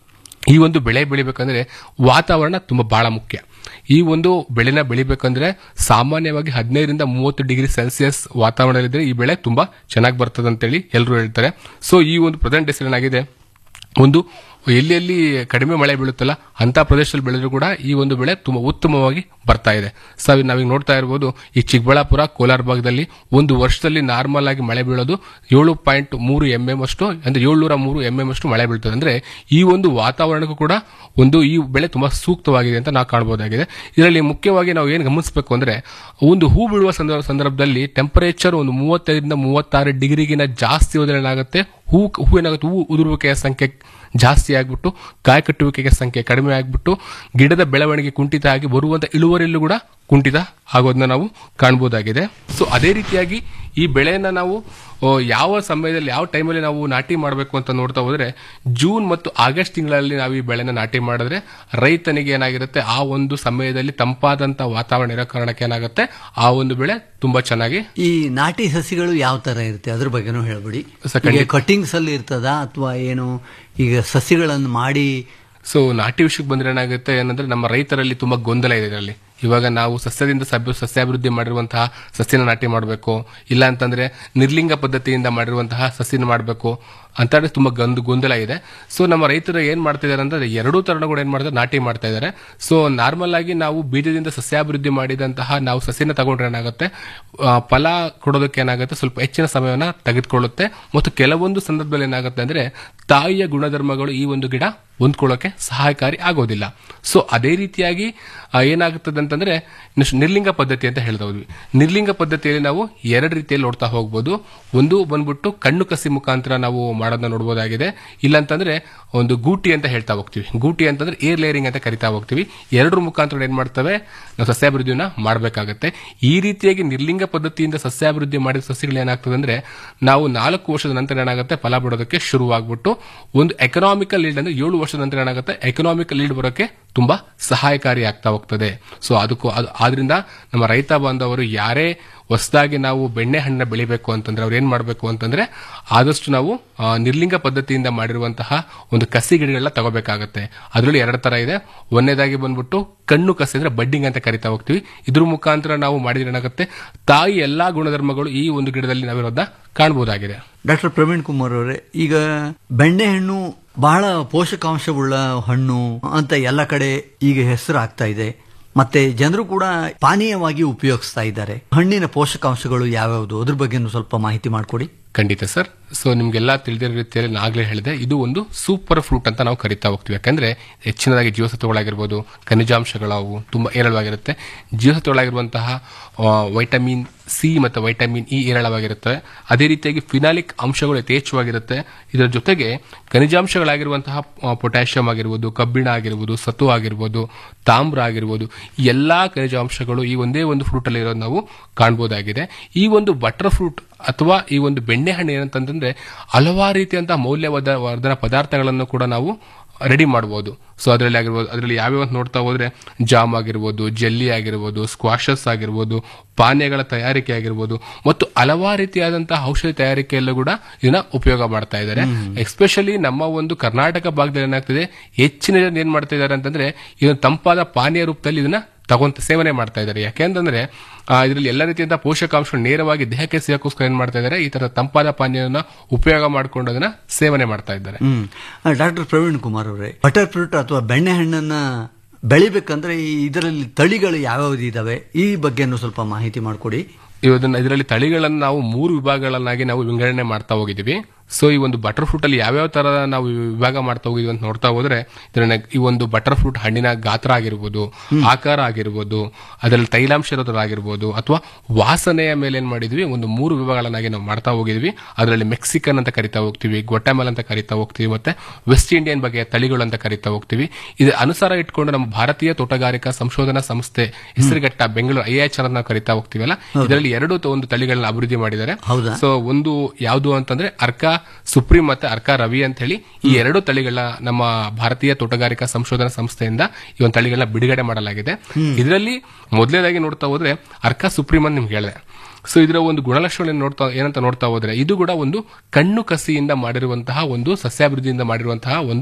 M: ಈ ಒಂದು ಬೆಳೆ ಬೆಳಿಬೇಕಂದ್ರೆ ವಾತಾವರಣ ತುಂಬಾ ಬಹಳ ಮುಖ್ಯ ಈ ಒಂದು ಬೆಳೆನ ಬೆಳಿಬೇಕಂದ್ರೆ ಸಾಮಾನ್ಯವಾಗಿ ಹದಿನೈದರಿಂದ ಮೂವತ್ತು ಡಿಗ್ರಿ ಸೆಲ್ಸಿಯಸ್ ವಾತಾವರಣದಲ್ಲಿದ್ರೆ ಈ ಬೆಳೆ ತುಂಬಾ ಚೆನ್ನಾಗಿ ಬರ್ತದೆ ಅಂತೇಳಿ ಎಲ್ಲರೂ ಹೇಳ್ತಾರೆ ಸೊ ಈ ಒಂದು ಪ್ರೆಸೆಂಟ್ ಡೇಸ್ ಏನಾಗಿದೆ ಒಂದು ಎಲ್ಲಿ ಎಲ್ಲಿ ಕಡಿಮೆ ಮಳೆ ಬೀಳುತ್ತಲ್ಲ ಅಂತ ಪ್ರದೇಶದಲ್ಲಿ ಬೆಳೆದ್ರು ಕೂಡ ಈ ಒಂದು ಬೆಳೆ ತುಂಬಾ ಉತ್ತಮವಾಗಿ ಬರ್ತಾ ಇದೆ ಸೊ ನಾವೀಗ ನೋಡ್ತಾ ಇರ್ಬೋದು ಈ ಚಿಕ್ಕಬಳ್ಳಾಪುರ ಕೋಲಾರ ಭಾಗದಲ್ಲಿ ಒಂದು ವರ್ಷದಲ್ಲಿ ನಾರ್ಮಲ್ ಆಗಿ ಮಳೆ ಬೀಳೋದು ಏಳು ಪಾಯಿಂಟ್ ಮೂರು ಎಂ ಎಂ ಅಷ್ಟು ಅಂದ್ರೆ ಏಳ್ನೂರ ಮೂರು ಎಂ ಎಂ ಅಷ್ಟು ಮಳೆ ಬೀಳ್ತದೆ ಅಂದ್ರೆ ಈ ಒಂದು ವಾತಾವರಣಕ್ಕೂ ಕೂಡ ಒಂದು ಈ ಬೆಳೆ ತುಂಬಾ ಸೂಕ್ತವಾಗಿದೆ ಅಂತ ನಾವು ಕಾಣಬಹುದಾಗಿದೆ ಇದರಲ್ಲಿ ಮುಖ್ಯವಾಗಿ ನಾವು ಏನು ಗಮನಿಸಬೇಕು ಅಂದ್ರೆ ಒಂದು ಹೂ ಬಿಡುವ ಸಂದರ್ಭ ಸಂದರ್ಭದಲ್ಲಿ ಟೆಂಪರೇಚರ್ ಒಂದು ಮೂವತ್ತೈದರಿಂದ ಮೂವತ್ತಾರು ಡಿಗ್ರಿಗಿನ ಜಾಸ್ತಿ ಹೋದ್ರೆ ಏನಾಗುತ್ತೆ ಹೂ ಹೂ ಏನಾಗುತ್ತೆ ಹೂ ಉದುರುವಿಕೆಯ ಸಂಖ್ಯೆ ಜಾಸ್ತಿ ಆಗ್ಬಿಟ್ಟು ಕಾಯಿ ಕಟ್ಟುವಿಕೆಯ ಸಂಖ್ಯೆ ಕಡಿಮೆ ಆಗ್ಬಿಟ್ಟು ಗಿಡದ ಬೆಳವಣಿಗೆ ಕುಂಠಿತ ಆಗಿ ಬರುವಂತ ಇಳುವರಿಯಲ್ಲೂ ಕೂಡ ಕುಂಠಿತ ಆಗೋದನ್ನ ನಾವು ಕಾಣಬಹುದಾಗಿದೆ ಸೊ ಅದೇ ರೀತಿಯಾಗಿ ಈ ಬೆಳೆಯನ್ನ ನಾವು ಆ, ಯಾವ ಸಮಯದಲ್ಲಿ ಯಾವ ಟೈಮಲ್ಲಿ ನಾವು ನಾಟಿ ಮಾಡಬೇಕು ಅಂತ ನೋಡ್ತಾ ಹೋದ್ರೆ ಜೂನ್ ಮತ್ತು ಆಗಸ್ಟ್ ತಿಂಗಳಲ್ಲಿ ನಾವು ಈ ಬೆಳೆನ ನಾಟಿ ಮಾಡಿದ್ರೆ ರೈತನಿಗೆ ಏನಾಗಿರುತ್ತೆ ಆ ಒಂದು ಸಮಯದಲ್ಲಿ ತಂಪಾದಂತ ವಾತಾವರಣ ಇರೋ ಕಾರಣಕ್ಕೆ ಏನಾಗುತ್ತೆ ಆ ಒಂದು ಬೆಳೆ ತುಂಬಾ ಚೆನ್ನಾಗಿ
L: ಈ ನಾಟಿ ಸಸಿಗಳು ಯಾವ ತರ ಇರುತ್ತೆ ಅದ್ರ ಬಗ್ಗೆನೂ ಹೇಳ್ಬಿಡಿ
M: ಸ- ಖಂಡಿತ.
L: ಕಟ್ಟಿಂಗ್ಸ್ ಅಲ್ಲಿ ಇರ್ತದ ಅಥವಾ ಏನು ಈಗ ಸಸಿಗಳನ್ನು ಮಾಡಿ
M: ಸೊ ನಾಟಿ ವಿಷಯಕ್ಕೆ ಬಂದ್ರೆ ಏನಾಗುತ್ತೆ ಏನಂದ್ರೆ ನಮ್ಮ ರೈತರಲ್ಲಿ ತುಂಬಾ ಗೊಂದಲ ಇದೆ ಇದರಲ್ಲಿ ಇವಾಗ ನಾವು ಸಸ್ಯದಿಂದ ಸಭ್ಯ ಸಸ್ಯಾಭಿವೃದ್ಧಿ ಮಾಡಿರುವಂತಹ ಸಸ್ಯನ ನಾಟಿ ಮಾಡಬೇಕು ಇಲ್ಲ ಅಂತಂದ್ರೆ ನಿರ್ಲಿಂಗ ಪದ್ಧತಿಯಿಂದ ಮಾಡಿರುವಂತಹ ಸಸ್ಯನ ಮಾಡಬೇಕು ಅಂತ ಹೇಳಿ ತುಂಬಾ ಗಂದು ಗೊಂದಲ ಇದೆ ಸೊ ನಮ್ಮ ರೈತರು ಏನ್ ಮಾಡ್ತಿದ್ದಾರೆ ಅಂದ್ರೆ ಎರಡೂ ತರುಣಗಳು ಏನ್ ಮಾಡ್ತಾರೆ ನಾಟಿ ಮಾಡ್ತಾ ಇದ್ದಾರೆ ಸೊ ನಾರ್ಮಲ್ ಆಗಿ ನಾವು ಬೀಜದಿಂದ ಸಸ್ಯಾಭಿವೃದ್ಧಿ ಮಾಡಿದಂತಹ ನಾವು ಸಸ್ಯನ ತಗೊಂಡ್ರೆ ಏನಾಗುತ್ತೆ ಆ, ಫಲ ಕೊಡೋದಕ್ಕೆ ಏನಾಗುತ್ತೆ ಸ್ವಲ್ಪ ಹೆಚ್ಚಿನ ಸಮಯವನ್ನ ತೆಗೆದುಕೊಳ್ಳುತ್ತೆ ಮತ್ತು ಕೆಲವೊಂದು ಸಂದರ್ಭದಲ್ಲಿ ಏನಾಗುತ್ತೆ ಅಂದ್ರೆ ತಾಯಿಯ ಗುಣಧರ್ಮಗಳು ಈ ಒಂದು ಗಿಡ ಹೊಂದ್ಕೊಳ್ಳೋಕೆ ಸಹಾಯಕಾರಿ ಆಗೋದಿಲ್ಲ ಸೊ ಅದೇ ರೀತಿಯಾಗಿ ಆ, ಏನಾಗುತ್ತದೆ ಅಂತಂದ್ರೆ ಇನ್ನು ನಿರ್ಲಿಂಗ ಪದ್ಧತಿ ಅಂತ ಹೇಳ್ತಾ ಹೋದ್ವಿ ನಿರ್ಲಿಂಗ ಪದ್ಧತಿಯಲ್ಲಿ ನಾವು ಎರಡು ರೀತಿಯಲ್ಲಿ ನೋಡ್ತಾ ಹೋಗ್ಬೋದು ಒಂದು ಬಂದ್ಬಿಟ್ಟು ಕಣ್ಣು ಕಸಿ ಮುಖಾಂತರ ನಾವು ಮಾಡೋದನ್ನ ನೋಡಬಹುದಾಗಿದೆ ಇಲ್ಲ ಅಂತಂದ್ರೆ ಒಂದು ಗೂಟಿ ಅಂತ ಹೇಳ್ತಾ ಹೋಗ್ತೀವಿ ಗೂಟಿ ಅಂತಂದ್ರೆ ಏರ್ ಲೇಯರಿಂಗ್ ಅಂತ ಕರಿತಾ ಹೋಗ್ತೀವಿ ಎರಡರ ಮುಖಾಂತರ ಏನ್ ಮಾಡ್ತವೆ ನಾವು ಸಸ್ಯಾಭಿವೃದ್ಧಿಯನ್ನ ಮಾಡಬೇಕಾಗತ್ತೆ ಈ ರೀತಿಯಾಗಿ ನಿರ್ಲಿಂಗ ಪದ್ಧತಿಯಿಂದ ಸಸ್ಯಾಭಿವೃದ್ಧಿ ಮಾಡಿದ ಸಸ್ಯಗಳು ಏನಾಗ್ತದೆ ಅಂದ್ರೆ ನಾವು ನಾಲ್ಕು ವರ್ಷದ ನಂತರ ಏನಾಗುತ್ತೆ ಫಲ ಬಿಡೋದಕ್ಕೆ ಶುರುವಾಗ್ಬಿಟ್ಟು ಒಂದು ಎಕನಾಮಿಕಲ್ ಲೀಡ್ ಅಂದ್ರೆ ಏಳು ವರ್ಷದ ನಂತರ ಏನಾಗುತ್ತೆ ಎಕನಾಮಿಕಲ್ ಲೀಡ್ ಬರೋಕೆ ತುಂಬಾ ಸಹಾಯಕಾರಿ ಆಗ್ತಾ ಹೋಗ್ತದೆ ಸೊ ಅದಕ್ಕೂ ಅದು ಆದ್ರಿಂದ ನಮ್ಮ ರೈತ ಬಾಂಧವರು ಯಾರೇ ಹೊಸದಾಗಿ ನಾವು ಬೆಣ್ಣೆ ಹಣ್ಣನ್ನ ಬೆಳಿಬೇಕು ಅಂತಂದ್ರೆ ಅವ್ರು ಏನ್ ಮಾಡಬೇಕು ಅಂತಂದ್ರೆ ಆದಷ್ಟು ನಾವು ಆ, ನಿರ್ಲಿಂಗ ಪದ್ಧತಿಯಿಂದ ಮಾಡಿರುವಂತಹ ಒಂದು ಕಸಿ ಗಿಡಗಳನ್ನ ತಗೋಬೇಕಾಗತ್ತೆ ಅದರಲ್ಲಿ ಎರಡು ತರ ಇದೆ ಒಂದನೇದಾಗಿ ಬಂದ್ಬಿಟ್ಟು ಕಣ್ಣು ಕಸಿ ಅಂದ್ರೆ ಬಡ್ಡಿಂಗ್ ಅಂತ ಕರಿತಾ ಹೋಗ್ತೀವಿ ಇದ್ರ ಮುಖಾಂತರ ನಾವು ಮಾಡಿದ್ರೆ ಏನಾಗುತ್ತೆ ತಾಯಿ ಎಲ್ಲಾ ಗುಣಧರ್ಮಗಳು ಈ ಒಂದು ಗಿಡದಲ್ಲಿ ನಾವಿರೋದನ್ನ ಕಾಣಬಹುದಾಗಿದೆ
L: ಡಾಕ್ಟರ್ ಪ್ರವೀಣ್ ಕುಮಾರ್ ಅವರೇ ಈಗ ಬೆಣ್ಣೆಹಣ್ಣು ಬಹಳ ಪೋಷಕಾಂಶವುಳ್ಳ ಹಣ್ಣು ಅಂತ ಎಲ್ಲ ಕಡೆ ಈಗ ಹೆಸರು ಆಗ್ತಾ ಇದೆ ಮತ್ತೆ ಜನರು ಕೂಡ ಪಾನೀಯವಾಗಿ ಉಪಯೋಗಿಸ್ತಾ ಇದ್ದಾರೆ ಹಣ್ಣಿನ ಪೋಷಕಾಂಶಗಳು ಯಾವ್ಯಾವುದು ಅದ್ರ ಬಗ್ಗೆ ಸ್ವಲ್ಪ ಮಾಹಿತಿ ಮಾಡಿಕೊಡಿ
M: ಖಂಡಿತ ಸರ್ ಸೊ ನಿಮ್ಗೆಲ್ಲ ತಿಳಿದಿರೋ ರೀತಿಯಲ್ಲಿ ನಾನು ಆಗ್ಲೇ ಹೇಳಿದೆ ಇದು ಒಂದು ಸೂಪರ್ ಫ್ರೂಟ್ ಅಂತ ನಾವು ಕರಿತಾ ಹೋಗ್ತೀವಿ ಯಾಕಂದ್ರೆ ಹೆಚ್ಚಿನದಾಗಿ ಜೀವಸತ್ವಗಳಾಗಿರ್ಬೋದು ಖನಿಜಾಂಶಗಳವು ತುಂಬಾ ಹೇರಳವಾಗಿರುತ್ತೆ ಜೀವಸತ್ವಗಳಾಗಿರುವಂತಹ ಆ, ವೈಟಮಿನ್ ಸಿ ಮತ್ತು ವೈಟಮಿನ್ ಇ ಹೇರಳವಾಗಿರುತ್ತವೆ ಅದೇ ರೀತಿಯಾಗಿ ಫಿನಾಲಿಕ್ ಅಂಶಗಳು ಯಥೇಚ್ಛವಾಗಿರುತ್ತೆ ಇದರ ಜೊತೆಗೆ ಖನಿಜಾಂಶಗಳಾಗಿರುವಂತಹ ಆ, ಪೊಟ್ಯಾಷಿಯಂ ಆಗಿರ್ಬೋದು ಕಬ್ಬಿಣ ಆಗಿರ್ಬೋದು ಸತು ಆಗಿರ್ಬೋದು ತಾಮ್ರ ಆಗಿರ್ಬೋದು ಈ ಎಲ್ಲಾ ಖನಿಜಾಂಶಗಳು ಈ ಒಂದೇ ಒಂದು ಫ್ರೂಟ್ ಅಲ್ಲಿ ಇರೋದು ನಾವು ಕಾಣಬಹುದಾಗಿದೆ ಈ ಒಂದು ಬಟರ್ ಫ್ರೂಟ್ ಅಥವಾ ಈ ಒಂದು ಬೆಣ್ಣೆಹಣ್ಣು ಏನಂತಂದ್ರೆ ಹಲವಾರು ರೀತಿಯಂತಹ ಮೌಲ್ಯವರ್ಧ ವರ್ಧನ ಪದಾರ್ಥಗಳನ್ನು ಕೂಡ ನಾವು ರೆಡಿ ಮಾಡಬಹುದು ಸೊ ಅದರಲ್ಲಿ ಆಗಿರ್ಬೋದು ಅದರಲ್ಲಿ ಯಾವ್ಯಾವ ಅಂತ ನೋಡ್ತಾ ಹೋದ್ರೆ ಜಾಮ್ ಆಗಿರ್ಬೋದು ಜೆಲ್ಲಿ ಆಗಿರ್ಬೋದು ಸ್ಕ್ವಾಶಸ್ ಆಗಿರ್ಬೋದು ಪಾನೀಯಗಳ ತಯಾರಿಕೆ ಆಗಿರ್ಬೋದು ಮತ್ತು ಹಲವಾರು ರೀತಿಯಾದಂತಹ ಔಷಧಿ ತಯಾರಿಕೆಯಲ್ಲೂ ಕೂಡ ಇದನ್ನ ಉಪಯೋಗ ಮಾಡ್ತಾ ಇದ್ದಾರೆ ಎಸ್ಪೆಷಲಿ ನಮ್ಮ ಒಂದು ಕರ್ನಾಟಕ ಭಾಗದಲ್ಲಿ ಏನಾಗ್ತಿದೆ ಹೆಚ್ಚಿನ ಜನ ಏನ್ ಮಾಡ್ತಾ ಇದ್ದಾರೆ ಅಂತಂದ್ರೆ ಇದನ್ನ ತಂಪಾದ ಪಾನೀಯ ರೂಪದಲ್ಲಿ ಇದನ್ನ ತಗೊಂತ ಸೇವನೆ ಮಾಡ್ತಾ ಇದ್ದಾರೆ ಯಾಕೆಂತಂದ್ರೆ ಆ, ಇದರಲ್ಲಿ ಎಲ್ಲ ರೀತಿಯಂತಹ ಪೋಷಕಾಂಶ ನೇರವಾಗಿ ದೇಹಕ್ಕೆ ಸಿಗೋಕ್ಕೋಸ್ಕರ ಏನ್ ಮಾಡ್ತಾ ಇದ್ದಾರೆ ಈ ತರ ತಂಪಾದ ಪಾನೀಯನ ಉಪಯೋಗ ಮಾಡ್ಕೊಂಡು ಅದನ್ನ ಸೇವನೆ ಮಾಡ್ತಾ ಇದ್ದಾರೆ
L: ಹ್ಮ್ ಡಾಕ್ಟರ್ ಪ್ರವೀಣ್ ಕುಮಾರ್ ಅವರೇ ಬಟರ್ ಫ್ರೂಟ್ ಅಥವಾ ಬೆಣ್ಣೆಹಣ್ಣನ್ನ ಬೆಳಿಬೇಕಂದ್ರೆ ಈ ಇದರಲ್ಲಿ ತಳಿಗಳು ಯಾವ್ಯಾವ್ದು ಇದಾವೆ ಈ ಬಗ್ಗೆನೂ ಸ್ವಲ್ಪ ಮಾಹಿತಿ ಮಾಡಿಕೊಡಿ
M: ಇವನ್ನ ಇದರಲ್ಲಿ ತಳಿಗಳನ್ನು ನಾವು ಮೂರು ವಿಭಾಗಗಳನ್ನಾಗಿ ನಾವು ವಿಂಗಡಣೆ ಮಾಡ್ತಾ ಹೋಗಿದ್ದೀವಿ ಸೊ ಈ ಒಂದು ಬಟರ್ ಫ್ರೂಟ್ ಅಲ್ಲಿ ಯಾವ್ಯಾವ ತರ ನಾವು ವಿಭಾಗ ಮಾಡ್ತಾ ಹೋಗಿದ್ವಿ ಅಂತ ನೋಡ್ತಾ ಹೋದ್ರೆ ಇದನ್ನ ಈ ಒಂದು ಬಟರ್ ಫ್ರೂಟ್ ಹಣ್ಣಿನ ಗಾತ್ರ ಆಗಿರ್ಬೋದು ಆಕಾರ ಆಗಿರ್ಬೋದು ಅದರಲ್ಲಿ ತೈಲಾಂಶ ಇರೋದ್ರಾಗಿರ್ಬೋದು ಅಥವಾ ವಾಸನೆಯ ಮೇಲೆ ಏನ್ ಮಾಡಿದ್ವಿ ಒಂದು ಮೂರು ವಿಭಾಗಗಳನ್ನಾಗಿ ನಾವು ಮಾಡ್ತಾ ಹೋಗಿದ್ವಿ ಅದರಲ್ಲಿ ಮೆಕ್ಸಿಕನ್ ಅಂತ ಕರಿತಾ ಹೋಗ್ತೀವಿ ಗೊಟಮೆಲ್ ಅಂತ ಕರಿತಾ ಹೋಗ್ತೀವಿ ಮತ್ತೆ ವೆಸ್ಟ್ ಇಂಡಿಯನ್ ಬಗೆಯ ತಳಿಗಳು ಅಂತ ಕರಿತಾ ಹೋಗ್ತೀವಿ ಇದು ಅನುಸಾರ ಇಟ್ಕೊಂಡು ನಮ್ಮ ಭಾರತೀಯ ತೋಟಗಾರಿಕಾ ಸಂಶೋಧನಾ ಸಂಸ್ಥೆ ಹೆಸರುಘಟ್ಟ ಬೆಂಗಳೂರು ಐಎಚ್ಆರ್ ನಾವು ಕರಿತಾ ಹೋಗ್ತೀವಲ್ಲ ಇದರಲ್ಲಿ ಎರಡು ತ- ಒಂದು ತಳಿಗಳನ್ನ ಅಭಿವೃದ್ಧಿ ಮಾಡಿದ್ದಾರೆ
L: ಹೌದಾ?
M: ಸೊ ಒಂದು ಯಾವುದು ಅಂತಂದ್ರೆ ಅರ್ಕಾ ಸುಪ್ರೀಂ ಮತ್ತೆ ಅರ್ಕಾ ರವಿ ಅಂತ ಹೇಳಿ ಈ ಎರಡು ತಳಿಗಳ ನಮ್ಮ ಭಾರತೀಯ ತೋಟಗಾರಿಕಾ ಸಂಶೋಧನಾ ಸಂಸ್ಥೆಯಿಂದ ಈ ಒಂದು ತಳಿಗಳನ್ನ ಬಿಡುಗಡೆ ಮಾಡಲಾಗಿದೆ ಇದರಲ್ಲಿ ಮೊದಲನೇದಾಗಿ ನೋಡ್ತಾ ಹೋದ್ರೆ ಅರ್ಕಾ ಸುಪ್ರೀಂ ಅಂತ ನಿಮ್ಗೆ ಹೇಳಿದೆ ಸೊ ಇದರ ಒಂದು ಗುಣಲಕ್ಷಣ ನೋಡ್ತಾ ಏನಂತ ನೋಡ್ತಾ ಹೋದ್ರೆ ಇದು ಕೂಡ ಒಂದು ಕಣ್ಣು ಕಸಿಯಿಂದ ಮಾಡಿರುವಂತಹ ಒಂದು ಸಸ್ಯಾಭಿವೃದ್ಧಿಯಿಂದ ಮಾಡಿರುವಂತಹ ಒಂದು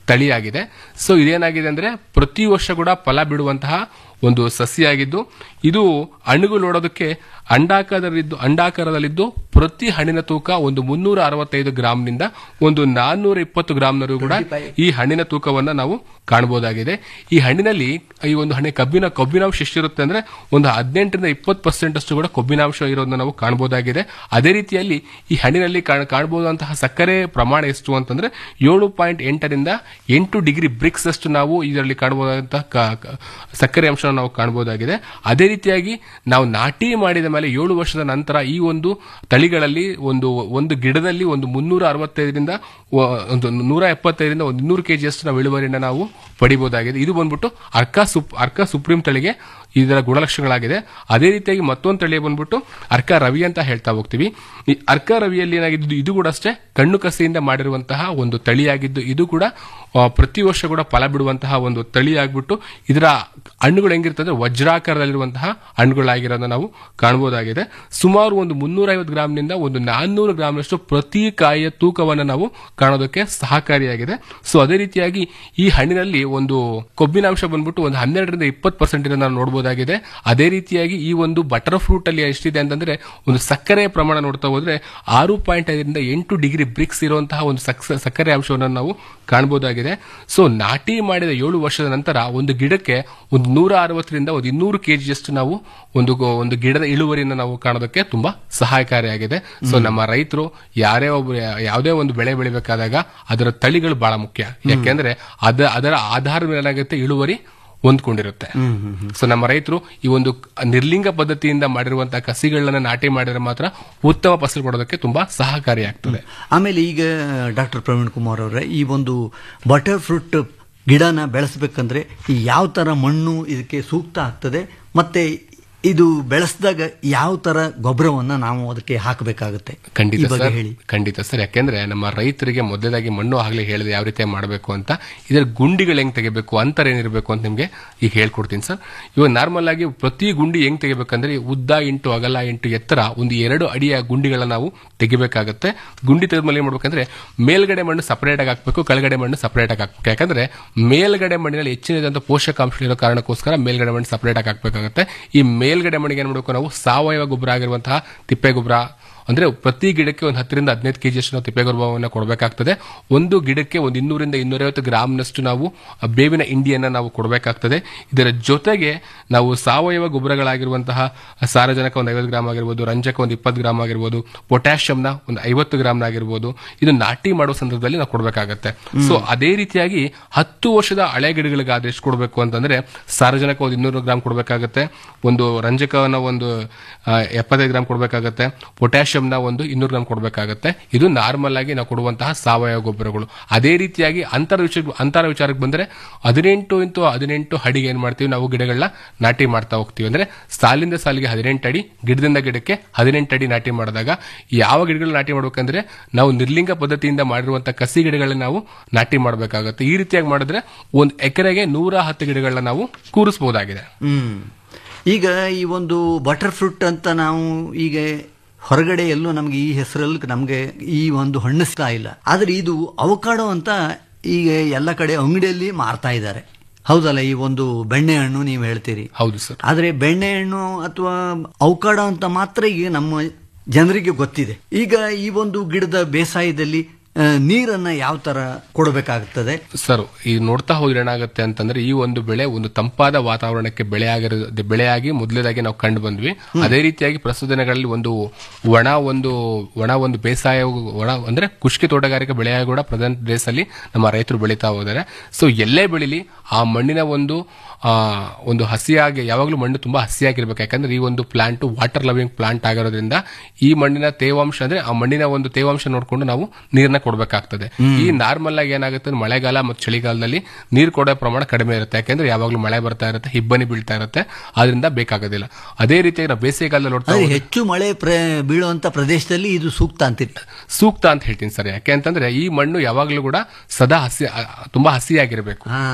M: ತಳಿಯಾಗಿದೆ ಸೊ ಇದೇನಾಗಿದೆ ಅಂದ್ರೆ ಪ್ರತಿ ವರ್ಷ ಕೂಡ ಫಲ ಬಿಡುವಂತಹ ಒಂದು ಸಸ್ಯ ಆಗಿದ್ದು ಇದು ಹಣ್ಣುಗಳು ನೋಡೋದಕ್ಕೆ ಅಂಡಾಕಾರದಲ್ಲಿದ್ದು ಅಂಡಾಕಾರದಲ್ಲಿದ್ದು ಪ್ರತಿ ಹಣ್ಣಿನ ತೂಕ ಒಂದು ಮುನ್ನೂರ ಅರವತ್ತೈದು ಗ್ರಾಮ್ನಿಂದ ಒಂದು ನಾನ್ನೂರ ಇಪ್ಪತ್ತು ಗ್ರಾಮ್ನವರೆಗೂ ಕೂಡ ಈ ಹಣ್ಣಿನ ತೂಕವನ್ನ ನಾವು ಕಾಣಬಹುದಾಗಿದೆ ಈ ಹಣ್ಣಿನಲ್ಲಿ ಈ ಒಂದು ಹಣ್ಣಿನ ಕಬ್ಬಿನ ಕಬ್ಬಿನಾಂಶ ಎಷ್ಟಿರುತ್ತೆ ಅಂದ್ರೆ ಒಂದು ಹದಿನೆಂಟರಿಂದ ಇಪ್ಪತ್ತು ಪರ್ಸೆಂಟ್ ಅಷ್ಟು ಕೂಡ ಕಬ್ಬಿನಾಂಶ ಇರೋದನ್ನ ನಾವು ಕಾಣಬಹುದಾಗಿದೆ ಅದೇ ರೀತಿಯಲ್ಲಿ ಈ ಹಣ್ಣಿನಲ್ಲಿ ಕಾಣ- ಕಾಣಬಹುದಂತಹ ಸಕ್ಕರೆ ಪ್ರಮಾಣ ಎಷ್ಟು ಅಂತಂದ್ರೆ ಏಳು ಪಾಯಿಂಟ್ ಎಂಟರಿಂದ ಎಂಟು ಡಿಗ್ರಿ ಬ್ರಿಕ್ಸ್ ಅಷ್ಟು ನಾವು ಇದರಲ್ಲಿ ಕಾಣಬಹುದಂತಹ ಕ- ಕ- ಸಕ್ಕರೆ ಅಂಶ ನಾವು ಕಾಣಬಹುದಾಗಿದೆ ಅದೇ ರೀತಿಯಾಗಿ ನಾವು ನಾಟಿ ಮಾಡಿದ ಮೇಲೆ ಏಳು ವರ್ಷದ ನಂತರ ಈ ಒಂದು ತಳಿಗಳಲ್ಲಿ ಒಂದು ಒಂದು ಗಿಡದಲ್ಲಿ ಒಂದು ಮುನ್ನೂರ ಅರವತ್ತೈದರಿಂದ ವ- ಒಂದು ನೂರ ಎಪ್ಪತ್ತೈದರಿಂದ ಒಂದು ಇನ್ನೂರು ಕೆಜಿ ಅಷ್ಟು ನಾವು ಇಳುವರಿನ ನಾವು ಪಡಿಬಹುದಾಗಿದೆ ಇದು ಬಂದ್ಬಿಟ್ಟು ಅರ್ಕಾ ಸುಪ್ ಅರ್ಕಾ ಸುಪ್ರೀಂ ತಳಿಗೆ ಇದರ ಗುಣಲಕ್ಷಣಗಳಾಗಿದೆ ಅದೇ ರೀತಿಯಾಗಿ ಮತ್ತೊಂದು ತಳಿ ಬಂದ್ಬಿಟ್ಟು ಅರ್ಕಾ ರವಿ ಅಂತ ಹೇಳ್ತಾ ಹೋಗ್ತೀವಿ ಈ ಅರ್ಕಾ ರವಿಯಲ್ಲಿ ಏನಾಗಿದ್ದು ಇದು ಕೂಡ ಅಷ್ಟೇ ಕಣ್ಣು ಕಸಿಯಿಂದ ಮಾಡಿರುವಂತಹ ಒಂದು ತಳಿಯಾಗಿದ್ದು ಇದು ಕೂಡ ಆ, ಪ್ರತಿ ವರ್ಷ ಕೂಡ ಫಲ ಬಿಡುವಂತಹ ಒಂದು ತಳಿ ಆಗ್ಬಿಟ್ಟು ಇದರ ಹಣ್ಣುಗಳು ಹೆಂಗಿರ್ತದೆ ವಜ್ರಾಕಾರದಲ್ಲಿರುವಂತಹ ಹಣ್ಣುಗಳಾಗಿರೋದನ್ನ ನಾವು ಕಾಣಬಹುದಾಗಿದೆ ಸುಮಾರು ಒಂದು ಮುನ್ನೂರ ಐವತ್ತು ಗ್ರಾಮ್ನಿಂದ ಒಂದು ನಾನ್ನೂರು ಗ್ರಾಮ್ನಷ್ಟು ಪ್ರತಿ ಕಾಯಿಯ ತೂಕವನ್ನು ನಾವು ಕಾಣೋದಕ್ಕೆ ಸಹಕಾರಿಯಾಗಿದೆ ಸೊ ಅದೇ ರೀತಿಯಾಗಿ ಈ ಹಣ್ಣಿನಲ್ಲಿ ಒಂದು ಕೊಬ್ಬಿನಾಂಶ ಬಂದ್ಬಿಟ್ಟು ಒಂದು ಹನ್ನೆರಡರಿಂದ ಇಪ್ಪತ್ತು ಪರ್ಸೆಂಟ್ ನಾವು ನೋಡಬಹುದಾಗಿದೆ ಅದೇ ರೀತಿಯಾಗಿ ಈ ಒಂದು ಬಟರ್ ಫ್ರೂಟ್ ಅಲ್ಲಿ ಎಷ್ಟಿದೆ ಅಂತಂದ್ರೆ ಒಂದು ಸಕ್ಕರೆ ಪ್ರಮಾಣ ನೋಡ್ತಾ ಹೋದ್ರೆ ಆರು ಪಾಯಿಂಟ್ ಐದರಿಂದ ಎಂಟು ಡಿಗ್ರಿ ಬ್ರಿಕ್ಸ್ ಇರುವಂತಹ ಒಂದು ಸಕ್ಸ- ಸಕ್ಕರೆ ಅಂಶವನ್ನು ನಾವು ಕಾಣಬಹುದಾಗಿದೆ ಸೊ ನಾಟಿ ಮಾಡಿದ ಏಳು ವರ್ಷದ ನಂತರ ಒಂದು ಗಿಡಕ್ಕೆ ಒಂದು ನೂರ ಅರವತ್ತರಿಂದ ಒಂದು ಇನ್ನೂರು ಕೆಜಿಯಷ್ಟು ನಾವು ಒಂದು ಗೊ- ಒಂದು ಗಿಡದ ಇಳುವರಿಯನ್ನು ನಾವು ಕಾಣೋದಕ್ಕೆ ತುಂಬಾ ಸಹಾಯಕಾರಿಯಾಗಿದೆ ಸೊ ನಮ್ಮ ರೈತರು ಯಾರೇ ಒಬ್ಬರು ಯಾವುದೇ ಒಂದು ಬೆಳೆ ಬೆಳಿಬೇಕಾದಾಗ ಅದರ ತಳಿಗಳು ಬಹಳ ಮುಖ್ಯ ಯಾಕೆಂದ್ರೆ ಅದ ಅದರ ಆಧಾರದ ಮೇಲೆ ಏನಾಗುತ್ತೆ ಇಳುವರಿ ಹೊಂದ್ಕೊಂಡಿರುತ್ತೆ ಸೊ ನಮ್ಮ ರೈತರು ಈ ಒಂದು ನಿರ್ಲಿಂಗ ಪದ್ಧತಿಯಿಂದ ಮಾಡಿರುವಂತಹ ಕಸಿಗಳನ್ನ ನಾಟಿ ಮಾಡಿದ್ರೆ ಮಾತ್ರ ಉತ್ತಮ ಫಸಲು ಕೊಡೋದಕ್ಕೆ ತುಂಬಾ ಸಹಕಾರಿಯಾಗ್ತದೆ
L: ಆಮೇಲೆ ಈಗ ಡಾಕ್ಟರ್ ಪ್ರವೀಣ್ ಕುಮಾರ್ ಅವರೇ ಈ ಒಂದು ಬಟರ್ ಫ್ರೂಟ್ ಗಿಡನ ಬೆಳೆಸಬೇಕಂದ್ರೆ ಯಾವ ಥರ ಮಣ್ಣು ಇದಕ್ಕೆ ಸೂಕ್ತ ಆಗ್ತದೆ ಮತ್ತೆ ಇದು ಬೆಳೆಸಿದಾಗ ಯಾವ ಥರ ಗೊಬ್ಬರವನ್ನ ನಾವು ಅದಕ್ಕೆ ಹಾಕಬೇಕಾಗುತ್ತೆ ಈ
M: ಖಂಡಿತ
L: ಬಗ್ಗೆ
M: ಸರ್
L: ಹೇಳಿ
M: ಖಂಡಿತ ಸರ್ ಯಾಕೆಂದ್ರೆ ನಮ್ಮ ರೈತರಿಗೆ ಮೊದಲಾಗಿ ಮಣ್ಣು ಆಗ್ಲೇ ಹೇಳಿದೆ ಯಾವ ರೀತಿ ಮಾಡಬೇಕು ಅಂತ ಇದರ ಗುಂಡಿಗಳು ಹೆಂಗ್ ತೆಗಿಬೇಕು ಅಂತರ ಏನಿರಬೇಕು ಅಂತ ನಿಮ್ಗೆ ಈಗ ಹೇಳ್ಕೊಡ್ತೀನಿ ಸರ್ ಇವಾಗ ನಾರ್ಮಲ್ ಆಗಿ ಪ್ರತಿ ಗುಂಡಿ ಹೆಂಗ್ ತೆಗಿಬೇಕಂದ್ರೆ ಉದ್ದ ಇಂಟು ಅಗಲ ಇಂಟು ಎತ್ತರ ಒಂದು ಎರಡು ಅಡಿಯ ಗುಂಡಿಗಳನ್ನ ನಾವು ತೆಗಿಬೇಕಾಗತ್ತೆ ಗುಂಡಿ ತೆಗೆದ್ಮೇಲೆ ಏನ್ ಮಾಡ್ಬೇಕಂದ್ರೆ ಮೇಲ್ಗಡೆ ಮಣ್ಣು ಸಪರೇಟ್ ಆಗಿ ಹಾಕ್ಬೇಕು ಕೆಳಗಡೆ ಮಣ್ಣು ಸಪರೇಟ್ ಆಗಿ ಹಾಕ್ಬೇಕು ಯಾಕಂದ್ರೆ ಮೇಲ್ಗಡೆ ಮಣ್ಣಿನಲ್ಲಿ ಹೆಚ್ಚಿನದಂತ ಪೋಷಕಾಂಶಗಳಿರೋ ಕಾರಣಕ್ಕೋಸ್ಕರ ಮೇಲ್ಗಡೆ ಮಣ್ಣು ಸಪರೇಟ್ ಆಗಿ ಹಾಕ್ಬೇಕಾಗತ್ತೆ ಈ ಮೇಲ್ಗಡೆ ಮಣ್ಣಿಗೆ ಏನ್ ಮಾಡಬೇಕು ನಾವು ಸಾವಯವ ಗೊಬ್ಬರ ಆಗಿರುವಂತಹ ತಿಪ್ಪೆ ಗೊಬ್ಬರ ಅಂದ್ರೆ ಪ್ರತಿ ಗಿಡಕ್ಕೆ ಒಂದು ಹತ್ತರಿಂದ ಹದಿನೈದು ಕೆಜಿ ಅಷ್ಟು ನಾವು ತಿಪ್ಪೆ ಗೊಬ್ಬರವನ್ನು ಕೊಡಬೇಕಾಗ್ತದೆ ಒಂದು ಗಿಡಕ್ಕೆ ಒಂದು ಇನ್ನೂರಿಂದ ಇನ್ನೂರೈವತ್ತು ಗ್ರಾಮ್ನಷ್ಟು ನಾವು ಆ ಬೇವಿನ ಇಂಡಿಯನ್ನ ನಾವು ಕೊಡಬೇಕಾಗ್ತದೆ ಇದರ ಜೊತೆಗೆ ನಾವು ಸಾವಯವ ಗೊಬ್ಬರಗಳಾಗಿರುವಂತಹ ಸಾರಜನಕ ಒಂದು ಐವತ್ತು ಗ್ರಾಮ್ ಆಗಿರ್ಬೋದು ರಂಜಕ ಒಂದು ಇಪ್ಪತ್ತು ಗ್ರಾಮ್ ಆಗಿರ್ಬೋದು ಪೊಟ್ಯಾಷಿಯಂನ ಒಂದು ಐವತ್ತು ಗ್ರಾಮ್ ಆಗಿರ್ಬೋದು ಇದು ನಾಟಿ ಮಾಡುವ ಸಂದರ್ಭದಲ್ಲಿ ನಾವು ಕೊಡಬೇಕಾಗತ್ತೆ ಸೊ ಅದೇ ರೀತಿಯಾಗಿ ಹತ್ತು ವರ್ಷದ ಹಳೆ ಗಿಡಗಳಿಗೆ ಆದ್ರೆ ಎಷ್ಟು ಕೊಡಬೇಕು ಅಂತಂದ್ರೆ ಸಾರಜನಕ ಒಂದು ಇನ್ನೂರು ಗ್ರಾಮ್ ಕೊಡಬೇಕಾಗತ್ತೆ ಒಂದು ರಂಜಕವನ್ನ ಒಂದು ಆ, ಎಪ್ಪತ್ತೈದು ಗ್ರಾಮ್ ಕೊಡಬೇಕಾಗತ್ತೆ ಪೊಟ್ಯಾಷಿಯಂನ ಒಂದು ಇನ್ನೂರು ಗ್ರಾಮ್ ಕೊಡಬೇಕಾಗತ್ತೆ ಇದು ನಾರ್ಮಲ್ ಆಗಿ ನಾವು ಕೊಡುವಂತಹ ಸಾವಯವ ಗೊಬ್ಬರಗಳು ಅದೇ ರೀತಿಯಾಗಿ ಅಂತರ ವಿಷಯ ಅಂತರ ವಿಚಾರಕ್ಕೆ ಬಂದ್ರೆ ಹದಿನೆಂಟು ಇಂಟು ಹದಿನೆಂಟು ಅಡಿಗೆ ಏನ್ ಮಾಡ್ತೀವಿ ನಾವು ಗಿಡಗಳನ್ನ ನಾಟಿ ಮಾಡ್ತಾ ಹೋಗ್ತೀವಿ ಅಂದ್ರೆ ಸಾಲಿಂದ ಸಾಲಿಗೆ ಹದಿನೆಂಟು ಅಡಿ ಗಿಡದಿಂದ ಗಿಡಕ್ಕೆ ಹದಿನೆಂಟು ಅಡಿ ನಾಟಿ ಮಾಡಿದಾಗ ಯಾವ ಗಿಡಗಳನ್ನ ನಾಟಿ ಮಾಡ್ಬೇಕಂದ್ರೆ ನಾವು ನಿರ್ಲಿಂಗ ಪದ್ಧತಿಯಿಂದ ಮಾಡಿರುವಂತಹ ಕಸಿ ಗಿಡಗಳನ್ನ ನಾವು ನಾಟಿ ಮಾಡಬೇಕಾಗುತ್ತೆ ಈ ರೀತಿಯಾಗಿ ಮಾಡಿದ್ರೆ ಒಂದು ಎಕರೆಗೆ ನೂರ ಹತ್ತು ಗಿಡಗಳನ್ನ ನಾವು ಕೂರಿಸಬಹುದಾಗಿದೆ
L: ಹ್ಮ್ ಈಗ ಈ ಒಂದು ಬಟರ್ ಫ್ರೂಟ್ ಅಂತ ನಾವು ಈಗ ಹೊರಗಡೆ ಎಲ್ಲೂ ನಮಗೆ ಈ ಹೆಸರಲ್ಲಿ ನಮಗೆ ಈ ಒಂದು ಹಣ್ಣು ಸಿಗ್ತಾ ಇಲ್ಲ ಆದ್ರೆ ಇದು ಅವಕಾಡೋ ಅಂತ ಈಗ ಎಲ್ಲ ಕಡೆ ಅಂಗಡಿಯಲ್ಲಿ ಮಾರ್ತಾ ಇದ್ದಾರೆ ಹೌದಲ್ಲ ಈ ಒಂದು ಬೆಣ್ಣೆಹಣ್ಣು ನೀವು ಹೇಳ್ತೀರಿ
M: ಹೌದು ಸರ್
L: ಆದ್ರೆ ಬೆಣ್ಣೆಹಣ್ಣು ಅಥವಾ ಅವಕಾಡೋ ಅಂತ ಮಾತ್ರ ಈಗ ನಮ್ಮ ಜನರಿಗೆ ಗೊತ್ತಿದೆ ಈಗ ಈ ಒಂದು ಗಿಡದ ಬೇಸಾಯದಲ್ಲಿ ಆ, ನೀರನ್ನ ಯಾವ ತರ ಕೊಡಬೇಕಾಗುತ್ತದೆ
M: ಸರ್ ಈ ನೋಡ್ತಾ ಹೋದ್ರೆ ಏನಾಗುತ್ತೆ ಅಂತಂದ್ರೆ ಈ ಒಂದು ಬೆಳೆ ಒಂದು ತಂಪಾದ ವಾತಾವರಣಕ್ಕೆ ಬೆಳೆ ಆಗಿರೋ ಬೆಳೆಯಾಗಿ ಮೊದಲೇದಾಗಿ ನಾವು ಕಂಡು ಬಂದ್ವಿ ಅದೇ ರೀತಿಯಾಗಿ ಪ್ರಸ್ತುತ ದಿನಗಳಲ್ಲಿ ಒಂದು ಒಣ ಒಂದು ಒಣ ಒಂದು ಬೇಸಾಯ ಒಣ ಅಂದ್ರೆ ಕುಷ್ಕಿ ತೋಟಗಾರಿಕೆ ಬೆಳೆಯಾಗಿ ಕೂಡ ಪ್ರೆಸೆಂಟ್ ಡೇಸ್ ಅಲ್ಲಿ ನಮ್ಮ ರೈತರು ಬೆಳೀತಾ ಹೋದ್ದಾರೆ ಸೊ ಎಲ್ಲೇ ಬೆಳಿಲಿ ಆ ಮಣ್ಣಿನ ಒಂದು ಆ, ಒಂದು ಹಸಿಯಾಗಿ ಯಾವಾಗಲೂ ಮಣ್ಣು ತುಂಬಾ ಹಸಿಯಾಗಿರ್ಬೇಕು ಯಾಕಂದ್ರೆ ಈ ಒಂದು ಪ್ಲಾಂಟ್ ವಾಟರ್ ಲವಿಂಗ್ ಪ್ಲಾಂಟ್ ಆಗಿರೋದ್ರಿಂದ ಈ ಮಣ್ಣಿನ ತೇವಾಂಶ ಅಂದ್ರೆ ಆ ಮಣ್ಣಿನ ಒಂದು ತೇವಾಂಶ ನೋಡ್ಕೊಂಡು ನಾವು ನೀರನ್ನ ಕೊಡಬೇಕಾಗ್ತದೆ ಈ ನಾರ್ಮಲ್ ಆಗಿ ಏನಾಗುತ್ತೆ ಅಂದ್ರೆ ಮಳೆಗಾಲ ಮತ್ತು ಚಳಿಗಾಲದಲ್ಲಿ ನೀರು ಕೊಡೋ ಪ್ರಮಾಣ ಕಡಿಮೆ ಇರುತ್ತೆ ಯಾಕಂದ್ರೆ ಯಾವಾಗಲೂ ಮಳೆ ಬರ್ತಾ ಇರುತ್ತೆ ಹಿಬ್ಬನಿ ಬೀಳ್ತಾ ಇರುತ್ತೆ ಆದ್ರಿಂದ ಬೇಕಾಗೋದಿಲ್ಲ ಅದೇ ರೀತಿಯಾಗಿ ನಾವು ಬೇಸಿಗೆಗಾಲದಲ್ಲಿ ನೋಡ್ತಾ
L: ಅಂದ್ರೆ
M: ಹೋದ್ರೆ
L: ಹೆಚ್ಚು ಮಳೆ ಪ್ರ- ಬೀಳುವಂತ ಪ್ರದೇಶದಲ್ಲಿ ಇದು ಸೂಕ್ತ ಅಂತೀರಿ
M: ಸೂಕ್ತ ಅಂತ ಹೇಳ್ತೀನಿ ಸರ್ ಯಾಕೆ ಅಂತಂದ್ರೆ ಈ ಮಣ್ಣು ಯಾವಾಗಲೂ ಕೂಡ ಸದಾ ಹಸಿ ಆ, ತುಂಬಾ ಹಸಿಯಾಗಿರ್ಬೇಕು
L: ಹಾ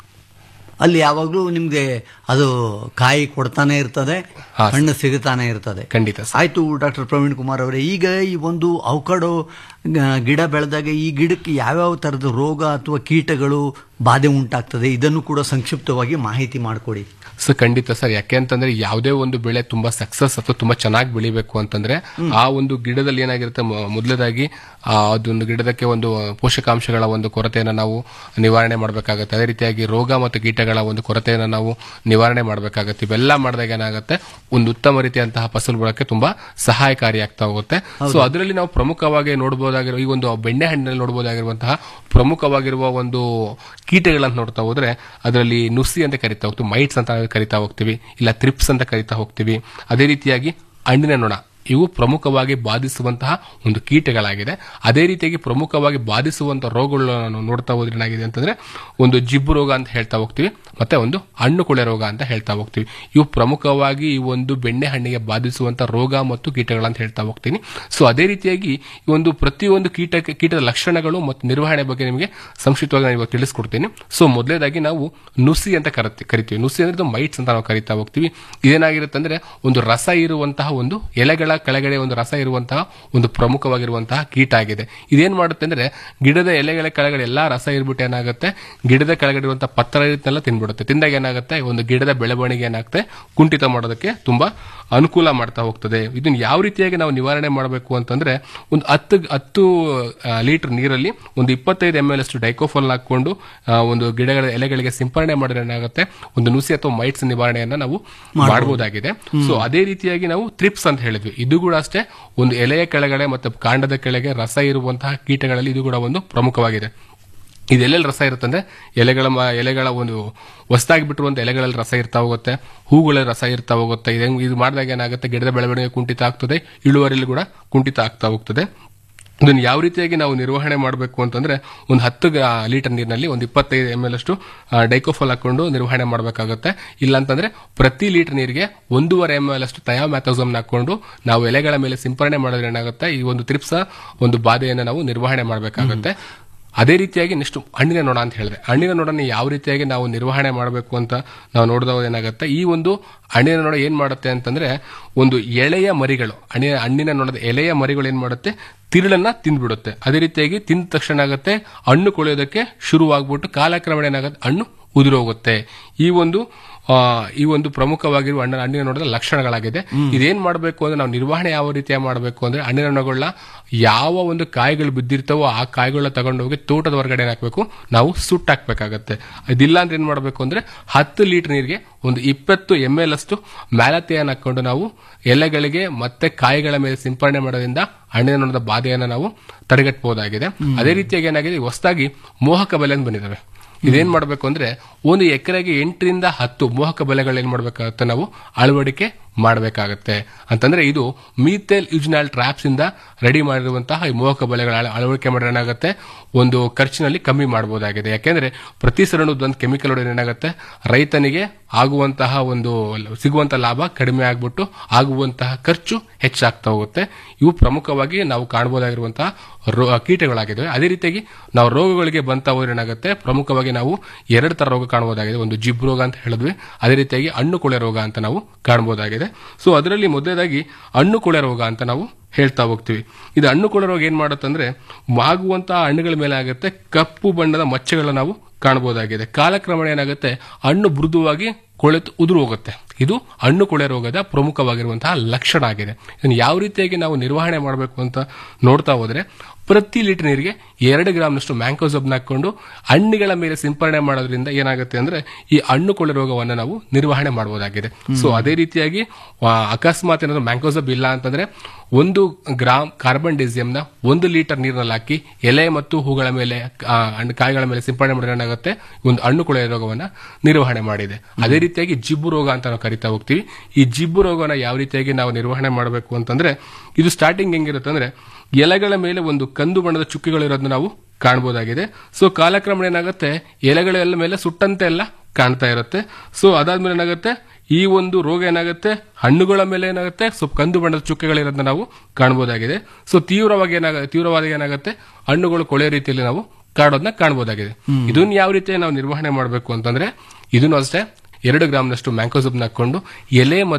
L: ಅಲ್ಲಿ ಯಾವಾಗ್ಲೂ ನಿಮ್ಗೆ ಅದು ಕಾಯಿ ಕೊಡ್ತಾನೆ ಇರ್ತದೆ ಹಣ್ಣು ಸಿಗುತ್ತಾನೆ ಇರ್ತದೆ
M: ಖಂಡಿತ
L: ಆಯ್ತು ಡಾಕ್ಟರ್ ಪ್ರವೀಣ್ ಕುಮಾರ್ ಅವರೇ ಈಗ ಈ ಒಂದು ಅವಕಾಡೋ ಗ- ಗಿಡ ಬೆಳೆದಾಗ ಈ ಗಿಡಕ್ಕೆ ಯಾವ್ಯಾವ ಥರದ ರೋಗ ಅಥವಾ ಕೀಟಗಳು ಬಾಧೆ ಉಂಟಾಗ್ತದೆ ಇದನ್ನು ಕೂಡ ಸಂಕ್ಷಿಪ್ತವಾಗಿ ಮಾಹಿತಿ ಮಾಡಿಕೊಡಿ
M: ಸೊ ಖಂಡಿತ ಸರ್ ಯಾಕೆ ಅಂತಂದ್ರೆ ಯಾವುದೇ ಒಂದು ಬೆಳೆ ತುಂಬಾ ಸಕ್ಸಸ್ ಅಥವಾ ತುಂಬಾ ಚೆನ್ನಾಗಿ ಬೆಳಿಬೇಕು ಅಂತಂದ್ರೆ ಆ ಒಂದು ಗಿಡದಲ್ಲಿ ಏನಾಗಿರುತ್ತೆ ಮೊ- ಮೊದಲನೇದಾಗಿ ಆ ಅದೊಂದು ಗಿಡದಕ್ಕೆ ಒಂದು ಪೋಷಕಾಂಶಗಳ ಒಂದು ಕೊರತೆಯನ್ನು ನಾವು ನಿವಾರಣೆ ಮಾಡಬೇಕಾಗುತ್ತೆ ಅದೇ ರೀತಿಯಾಗಿ ರೋಗ ಮತ್ತು ಕೀಟಗಳ ಒಂದು ಕೊರತೆಯನ್ನು ನಾವು ನಿವಾರಣೆ ಮಾಡಬೇಕಾಗುತ್ತೆ ಇವೆಲ್ಲ ಮಾಡಿದಾಗ ಏನಾಗುತ್ತೆ ಒಂದು ಉತ್ತಮ ರೀತಿಯಂತಹ ಫಸಲು ಬರೋಕ್ಕೆ ತುಂಬಾ ಸಹಾಯಕಾರಿ ಆಗ್ತಾ ಹೋಗುತ್ತೆ ಸೊ ಅದರಲ್ಲಿ ನಾವು ಪ್ರಮುಖವಾಗಿ ನೋಡಬಹುದಾಗಿರೋ ಈ ಒಂದು ಬೆಣ್ಣೆ ಹಣ್ಣಿನಲ್ಲಿ ನೋಡಬಹುದಾಗಿರುವಂತಹ ಪ್ರಮುಖವಾಗಿರುವ ಒಂದು ಕೀಟಗಳಂತ ನೋಡ್ತಾ ಹೋದ್ರೆ ಅದರಲ್ಲಿ ನುಸಿ ಅಂತ ಕರಿತಾ ಹೋಗ್ತೀವಿ ಮೈಟ್ಸ್ ಅಂತ ಕರಿತಾ ಹೋಗ್ತೀವಿ ಇಲ್ಲ ತ್ರಿಪ್ಸ್ ಅಂತ ಕರಿತಾ ಹೋಗ್ತೀವಿ ಅದೇ ರೀತಿಯಾಗಿ ಹಣ್ಣಿನ ನೊಣ ಇವು ಪ್ರಮುಖವಾಗಿ ಬಾಧಿಸುವಂತಹ ಒಂದು ಕೀಟಗಳಾಗಿದೆ ಅದೇ ರೀತಿಯಾಗಿ ಪ್ರಮುಖವಾಗಿ ಬಾಧಿಸುವಂತಹ ರೋಗಗಳು ನಾವು ನೋಡ್ತಾ ಹೋದ್ರೆ ಏನಾಗಿದೆ ಅಂತಂದ್ರೆ ಒಂದು ಜಿಬ್ಬು ರೋಗ ಅಂತ ಹೇಳ್ತಾ ಹೋಗ್ತೀವಿ ಮತ್ತೆ ಒಂದು ಹಣ್ಣು ಕೊಳೆ ರೋಗ ಅಂತ ಹೇಳ್ತಾ ಹೋಗ್ತೀವಿ ಇವು ಪ್ರಮುಖವಾಗಿ ಈ ಒಂದು ಬೆಣ್ಣೆ ಹಣ್ಣಿಗೆ ಬಾಧಿಸುವಂತ ರೋಗ ಮತ್ತು ಕೀಟಗಳಂತ ಹೇಳ್ತಾ ಹೋಗ್ತೀನಿ ಸೊ ಅದೇ ರೀತಿಯಾಗಿ ಈ ಒಂದು ಪ್ರತಿಯೊಂದು ಕೀಟಕ್ಕೆ ಕೀಟದ ಲಕ್ಷಣಗಳು ಮತ್ತು ನಿರ್ವಹಣೆ ಬಗ್ಗೆ ನಿಮಗೆ ಸಂಕ್ಷಿಪ್ತವಾಗಿ ನಾನು ಇವಾಗ ತಿಳಿಸ್ಕೊಡ್ತೀನಿ ಸೊ ಮೊದಲನೇದಾಗಿ ನಾವು ನುಸಿ ಅಂತ ಕರತಿ ಕರಿತೀವಿ ನುಸಿ ಅಂದ್ರೆ ಮೈಟ್ಸ್ ಅಂತ ನಾವು ಕರಿತಾ ಹೋಗ್ತೀವಿ ಇದೇನಾಗಿರುತ್ತೆ ಅಂದ್ರೆ ಒಂದು ರಸ ಇರುವಂತಹ ಒಂದು ಎಲೆಗಳ ಕೆಳಗಡೆ ಒಂದು ರಸ ಇರುವಂತಹ ಒಂದು ಪ್ರಮುಖವಾಗಿರುವಂತಹ ಕೀಟ ಆಗಿದೆ ಇದೇನ್ ಮಾಡುತ್ತೆ ಅಂದ್ರೆ ಗಿಡದ ಎಲೆಗಳ ಕೆಳಗಡೆ ಎಲ್ಲಾ ರಸ ಇರ್ಬಿಟ್ಟು ಏನಾಗುತ್ತೆ ಗಿಡದ ಕೆಳಗಡೆ ಇರುವಂತಹ ಪತ್ರ ರೀತಿಯೆಲ್ಲ ತಿನ್ಬಿಡುತ್ತೆ ತಿಂದಾಗ ಏನಾಗುತ್ತೆ ಒಂದು ಗಿಡದ ಬೆಳವಣಿಗೆ ಏನಾಗುತ್ತೆ ಕುಂಠಿತ ಮಾಡೋದಕ್ಕೆ ತುಂಬಾ ಅನುಕೂಲ ಮಾಡ್ತಾ ಹೋಗ್ತದೆ ಇದನ್ನ ಯಾವ ರೀತಿಯಾಗಿ ನಾವು ನಿವಾರಣೆ ಮಾಡಬೇಕು ಅಂತಂದ್ರೆ ಒಂದು ಹತ್ತು ಹತ್ತು ಲೀಟರ್ ನೀರಲ್ಲಿ ಒಂದು ಇಪ್ಪತ್ತೈದು ಎಂ ಎಲ್ ಅಷ್ಟು ಡೈಕೋಫೋಲ್ ಹಾಕೊಂಡು ಆ, ಒಂದು ಗಿಡಗಳ ಎಲೆಗಳಿಗೆ ಸಿಂಪರಣೆ ಮಾಡಿದ್ರೆ ಏನಾಗುತ್ತೆ ಒಂದು ನುಸಿ ಅಥವಾ ಮೈಟ್ಸ್ ನಿವಾರಣೆಯನ್ನ ನಾವು ಮಾಡಬಹುದಾಗಿದೆ ಸೊ ಅದೇ ರೀತಿಯಾಗಿ ನಾವು ತ್ರಿಪ್ಸ್ ಅಂತ ಹೇಳಿದ್ವಿ ಇದು ಕೂಡ ಅಷ್ಟೇ ಒಂದು ಎಲೆಯ ಕೆಳಗಡೆ ಮತ್ತೆ ಕಾಂಡದ ಕೆಳಗೆ ರಸ ಇರುವಂತಹ ಕೀಟಗಳಲ್ಲಿ ಇದು ಕೂಡ ಒಂದು ಪ್ರಮುಖವಾಗಿದೆ ಇದೆಲ್ಲೆಲ್ಲಿ ರಸ ಇರುತ್ತೆ ಅಂದ್ರೆ ಎಲೆಗಳ ಮ- ಎಲೆಗಳ ಒಂದು ಹೊಸದಾಗಿ ಬಿಟ್ಟಿರುವಂತ ಎಲೆಗಳಲ್ಲಿ ರಸ ಇರ್ತಾ ಹೋಗುತ್ತೆ ಹೂಗಳಲ್ಲಿ ರಸ ಇರ್ತಾ ಹೋಗುತ್ತೆ ಇದು ಇದು ಮಾಡಿದಾಗ ಏನಾಗುತ್ತೆ ಗಿಡದ ಬೆಳವಣಿಗೆ ಕುಂಠಿತ ಆಗ್ತದೆ ಇಳುವರಿಲಿ ಕೂಡ ಕುಂಠಿತ ಆಗ್ತಾ ಹೋಗ್ತದೆ ಇದನ್ನು ಯಾವ ರೀತಿಯಾಗಿ ನಾವು ನಿರ್ವಹಣೆ ಮಾಡಬೇಕು ಅಂತಂದ್ರೆ ಒಂದು ಹತ್ತು ಗ್ರಾ- ಲೀಟರ್ ನೀರಿನಲ್ಲಿ ಒಂದು ಇಪ್ಪತ್ತೈದು ಎಂ ಎಲ್ ಅಷ್ಟು ಡೈಕೋಫಲ್ ಹಾಕೊಂಡು ನಿರ್ವಹಣೆ ಮಾಡಬೇಕಾಗುತ್ತೆ ಇಲ್ಲ ಅಂತಂದ್ರೆ ಪ್ರತಿ ಲೀಟರ್ ನೀರಿಗೆ ಒಂದೂವರೆ ಎಂ ಎಲ್ ಅಷ್ಟು ಥಯಾಮ್ಯಾಥೋಸಮ್ ಹಾಕೊಂಡು ನಾವು ಎಲೆಗಳ ಮೇಲೆ ಸಿಂಪರಣೆ ಮಾಡಿದ್ರೆ ಏನಾಗುತ್ತೆ ಈ ಒಂದು ತ್ರಿಪ್ಸ ಒಂದು ಬಾಧೆಯನ್ನು ನಾವು ನಿರ್ವಹಣೆ ಮಾಡಬೇಕಾಗುತ್ತೆ ಅದೇ ರೀತಿಯಾಗಿ ನೆಕ್ಸ್ಟ್ ಹಣ್ಣಿನ ನೊಣ ಅಂತ ಹೇಳಿದೆ ಹಣ್ಣಿನ ನೊಣನ ಯಾವ ರೀತಿಯಾಗಿ ನಾವು ನಿರ್ವಹಣೆ ಮಾಡಬೇಕು ಅಂತ ನಾವು ನೋಡಿದಾಗ ಏನಾಗುತ್ತೆ ಈ ಒಂದು ಹಣ್ಣಿನ ನೊಣ ಏನ್ ಮಾಡುತ್ತೆ ಅಂತಂದ್ರೆ ಒಂದು ಎಳೆಯ ಮರಿಗಳು ಹಣ್ಣಿನ ಹಣ್ಣಿನ ನೊಣದ ಎಲೆಯ ಮರಿಗಳು ಏನ್ ಮಾಡುತ್ತೆ ತಿರುಳನ್ನ ತಿಂದ್ಬಿಡುತ್ತೆ ಅದೇ ರೀತಿಯಾಗಿ ತಿಂದ ತಕ್ಷಣ ಆಗುತ್ತೆ ಹಣ್ಣು ಕೊಳೆಯೋದಕ್ಕೆ ಶುರುವಾಗ್ಬಿಟ್ಟು ಕಾಲಕ್ರಮೇಣ ಏನಾಗುತ್ತೆ ಹಣ್ಣು ಉದುರೋಗುತ್ತೆ ಈ ಒಂದು ಆ, ಈ ಒಂದು ಪ್ರಮುಖವಾಗಿರುವ ಹಣ್ಣಿನ ಹಣ್ಣಿನ ನೋಡದ ಲಕ್ಷಣಗಳಾಗಿದೆ ಇದೇನ್ ಮಾಡಬೇಕು ಅಂದ್ರೆ ನಾವು ನಿರ್ವಹಣೆ ಯಾವ ರೀತಿಯ ಮಾಡಬೇಕು ಅಂದ್ರೆ ಹಣ್ಣಿನ ಹಣ್ಣುಗಳನ್ನ ಯಾವ ಒಂದು ಕಾಯಿಗಳು ಬಿದ್ದಿರ್ತಾವೋ ಆ ಕಾಯಿಗಳನ್ನ ತಗೊಂಡೋಗಿ ತೋಟದ ಹೊರಗಡೆ ಏನ್ ಹಾಕ್ಬೇಕು ನಾವು ಸುಟ್ಟು ಹಾಕ್ಬೇಕಾಗತ್ತೆ ಇದಿಲ್ಲ ಅಂದ್ರೆ ಏನ್ ಮಾಡಬೇಕು ಅಂದ್ರೆ ಹತ್ತು ಲೀಟರ್ ನೀರಿಗೆ ಒಂದು ಇಪ್ಪತ್ತು ಎಂ ಎಲ್ ಅಷ್ಟು ಮ್ಯಾಲತೆಯನ್ನು ಹಾಕೊಂಡು ನಾವು ಎಲೆಗಳಿಗೆ ಮತ್ತೆ ಕಾಯಿಗಳ ಮೇಲೆ ಸಿಂಪರಣೆ ಮಾಡೋದ್ರಿಂದ ಹಣ್ಣಿನ ನೊಣದ ಬಾಧೆಯನ್ನು ನಾವು ತಡೆಗಟ್ಟಬಹುದಾಗಿದೆ ಅದೇ ರೀತಿಯಾಗಿ ಏನಾಗಿದೆ ಹೊಸದಾಗಿ ಮೋಹಕ ಬೆಲೆ ಅಂತ ಬಂದಿದ್ದಾವೆ ಇದೇನ್ ಮಾಡಬೇಕು ಅಂದ್ರೆ ಒಂದು ಎಕರೆಗೆ ಎಂಟರಿಂದ ಹತ್ತು ಮೋಹಕ ಬೆಲೆಗಳು ಏನ್ ಮಾಡ್ಬೇಕಾಗುತ್ತೆ ನಾವು ಅಳವಡಿಕೆ ಮಾಡಬೇಕಾಗತ್ತೆ ಅಂತಂದ್ರೆ ಇದು ಮೀಥೇಲ್ ಯುಜ್ನಾಲ್ ಟ್ರಾಪ್ಸ್ ಇಂದ ರೆಡಿ ಮಾಡಿರುವಂತಹ ಈ ಮೋಹಕ ಬೆಲೆಗಳ ಅಳ- ಅಳವಡಿಕೆ ಮಾಡಿದ್ರೆ ಏನಾಗುತ್ತೆ ಒಂದು ಖರ್ಚಿನಲ್ಲಿ ಕಮ್ಮಿ ಮಾಡಬಹುದಾಗಿದೆ ಯಾಕೆಂದ್ರೆ ಪ್ರತಿ ಸರಣದ ಒಂದು ಕೆಮಿಕಲ್ ಹೊಡೆದ್ರೆ ಏನಾಗುತ್ತೆ ರೈತನಿಗೆ ಆಗುವಂತಹ ಒಂದು ಸಿಗುವಂತಹ ಲಾಭ ಕಡಿಮೆ ಆಗ್ಬಿಟ್ಟು ಆಗುವಂತಹ ಖರ್ಚು ಹೆಚ್ಚಾಗ್ತಾ ಹೋಗುತ್ತೆ ಇವು ಪ್ರಮುಖವಾಗಿ ನಾವು ಕಾಣಬಹುದಾಗಿರುವಂತಹ ರೋ- ಕೀಟಗಳಾಗಿದ್ದಾವೆ ಅದೇ ರೀತಿಯಾಗಿ ನಾವು ರೋಗಗಳಿಗೆ ಬಂತ ಹೋದ್ರೆ ಏನಾಗುತ್ತೆ ಪ್ರಮುಖವಾಗಿ ನಾವು ಎರಡು ತರ ರೋಗ ಕಾಣಬಹುದಾಗಿದೆ ಒಂದು ಜಿಬ್ ರೋಗ ಅಂತ ಹೇಳಿದ್ವಿ ಅದೇ ರೀತಿಯಾಗಿ ಹಣ್ಣು ಕೊಳೆ ರೋಗ ಅಂತ ನಾವು ಕಾಣಬಹುದಾಗಿದೆ ಸೊ ಅದರಲ್ಲಿ ಮೊದಲನೇದಾಗಿ ಹಣ್ಣು ಕೊಳೆ ರೋಗ ಅಂತ ನಾವು ಹೇಳ್ತಾ ಹೋಗ್ತೀವಿ ಇದು ಹಣ್ಣು ಕೊಳೆ ರೋಗ ಏನ್ ಮಾಡುತ್ತಂದ್ರೆ ಆಗುವಂತಹ ಹಣ್ಣುಗಳ ಮೇಲೆ ಆಗುತ್ತೆ ಕಪ್ಪು ಬಣ್ಣದ ಮಚ್ಚೆಗಳನ್ನ ನಾವು ಕಾಣಬಹುದಾಗಿದೆ ಕಾಲಕ್ರಮೇಣ ಏನಾಗುತ್ತೆ ಹಣ್ಣು ಮೃದುವಾಗಿ ಕೊಳೆತು ಉದುರು ಹೋಗುತ್ತೆ ಇದು ಹಣ್ಣು ಕೊಳೆ ರೋಗದ ಪ್ರಮುಖವಾಗಿರುವಂತಹ ಲಕ್ಷಣ ಆಗಿದೆ ಇದನ್ನು ಯಾವ ರೀತಿಯಾಗಿ ನಾವು ನಿರ್ವಹಣೆ ಮಾಡಬೇಕು ಅಂತ ನೋಡ್ತಾ ಹೋದ್ರೆ ಪ್ರತಿ ಲೀಟರ್ ನೀರಿಗೆ ಎರಡು ಗ್ರಾಮ್ನಷ್ಟು ಮ್ಯಾಂಕೋಸಬ್ನ ಹಾಕೊಂಡು ಹಣ್ಣುಗಳ ಮೇಲೆ ಸಿಂಪರಣೆ ಮಾಡೋದ್ರಿಂದ ಏನಾಗುತ್ತೆ ಅಂದ್ರೆ ಈ ಹಣ್ಣು ಕೊಳೆ ರೋಗವನ್ನು ನಾವು ನಿರ್ವಹಣೆ ಮಾಡಬಹುದಾಗಿದೆ ಸೊ ಅದೇ ರೀತಿಯಾಗಿ ಆ, ಅಕಸ್ಮಾತ್ ಏನಾದ್ರು ಮ್ಯಾಂಕೋಸಬ್ ಇಲ್ಲ ಅಂತಂದ್ರೆ ಒಂದು ಗ್ರಾಮ್ ಕಾರ್ಬನ್ ಡಿಸಿಯಂನ ಒಂದು ಲೀಟರ್ ನೀರಿನಲ್ಲಿ ಹಾಕಿ ಎಲೆ ಮತ್ತು ಹೂಗಳ ಮೇಲೆ ಆ, ಹಣ್ಣು ಕಾಯಿಗಳ ಮೇಲೆ ಸಿಂಪರಣೆ ಮಾಡಿದ್ರೆ ಏನಾಗುತ್ತೆ ಒಂದು ಹಣ್ಣು ಕೊಳೆ ರೋಗವನ್ನ ನಿರ್ವಹಣೆ ಮಾಡಿದೆ ಅದೇ ರೀತಿಯಾಗಿ ಜಿಬ್ಬು ರೋಗ ಅಂತ ನಾವು ಕರಿತಾ ಹೋಗ್ತೀವಿ ಈ ಜಿಬ್ಬು ರೋಗನ ಯಾವ ರೀತಿಯಾಗಿ ನಾವು ನಿರ್ವಹಣೆ ಮಾಡಬೇಕು ಅಂತಂದ್ರೆ ಇದು ಸ್ಟಾರ್ಟಿಂಗ್ ಹೆಂಗಿರುತ್ತೆ ಅಂದ್ರೆ ಎಲೆಗಳ ಮೇಲೆ ಒಂದು ಕಂದು ಬಣ್ಣದ ಚುಕ್ಕಿಗಳಿರೋದನ್ನ ನಾವು ಕಾಣಬಹುದಾಗಿದೆ ಸೊ ಕಾಲಕ್ರಮೇಣ ಏನಾಗುತ್ತೆ ಎಲೆಗಳೆಲ್ಲ ಮೇಲೆ ಸುಟ್ಟಂತೆ ಎಲ್ಲ ಕಾಣ್ತಾ ಇರುತ್ತೆ ಸೊ ಅದಾದ್ಮೇಲೆ ಏನಾಗುತ್ತೆ ಈ ಒಂದು ರೋಗ ಏನಾಗುತ್ತೆ ಹಣ್ಣುಗಳ ಮೇಲೆ ಏನಾಗುತ್ತೆ ಸ್ವಲ್ಪ ಕಂದು ಬಣ್ಣದ ಚುಕ್ಕೆಗಳಿರೋದನ್ನ ನಾವು ಕಾಣಬಹುದಾಗಿದೆ ಸೊ ತೀವ್ರವಾಗಿ ಏನಾಗ ತೀವ್ರವಾದ ಏನಾಗುತ್ತೆ ಹಣ್ಣುಗಳು ಕೊಳೆಯ ರೀತಿಯಲ್ಲಿ ನಾವು ಕಾಡೋದನ್ನ ಕಾಣಬಹುದಾಗಿದೆ ಇದನ್ನ ಯಾವ ರೀತಿ ನಾವು ನಿರ್ವಹಣೆ ಮಾಡಬೇಕು ಅಂತಂದ್ರೆ ಇದನ್ನು ಅಷ್ಟೇ ಎರಡು ಗ್ರಾಮ್ನಷ್ಟು ಮ್ಯಾಂಕೋಸಬ್ನ ಹಾಕೊಂಡು ಎಲೆ ಮತ್ತು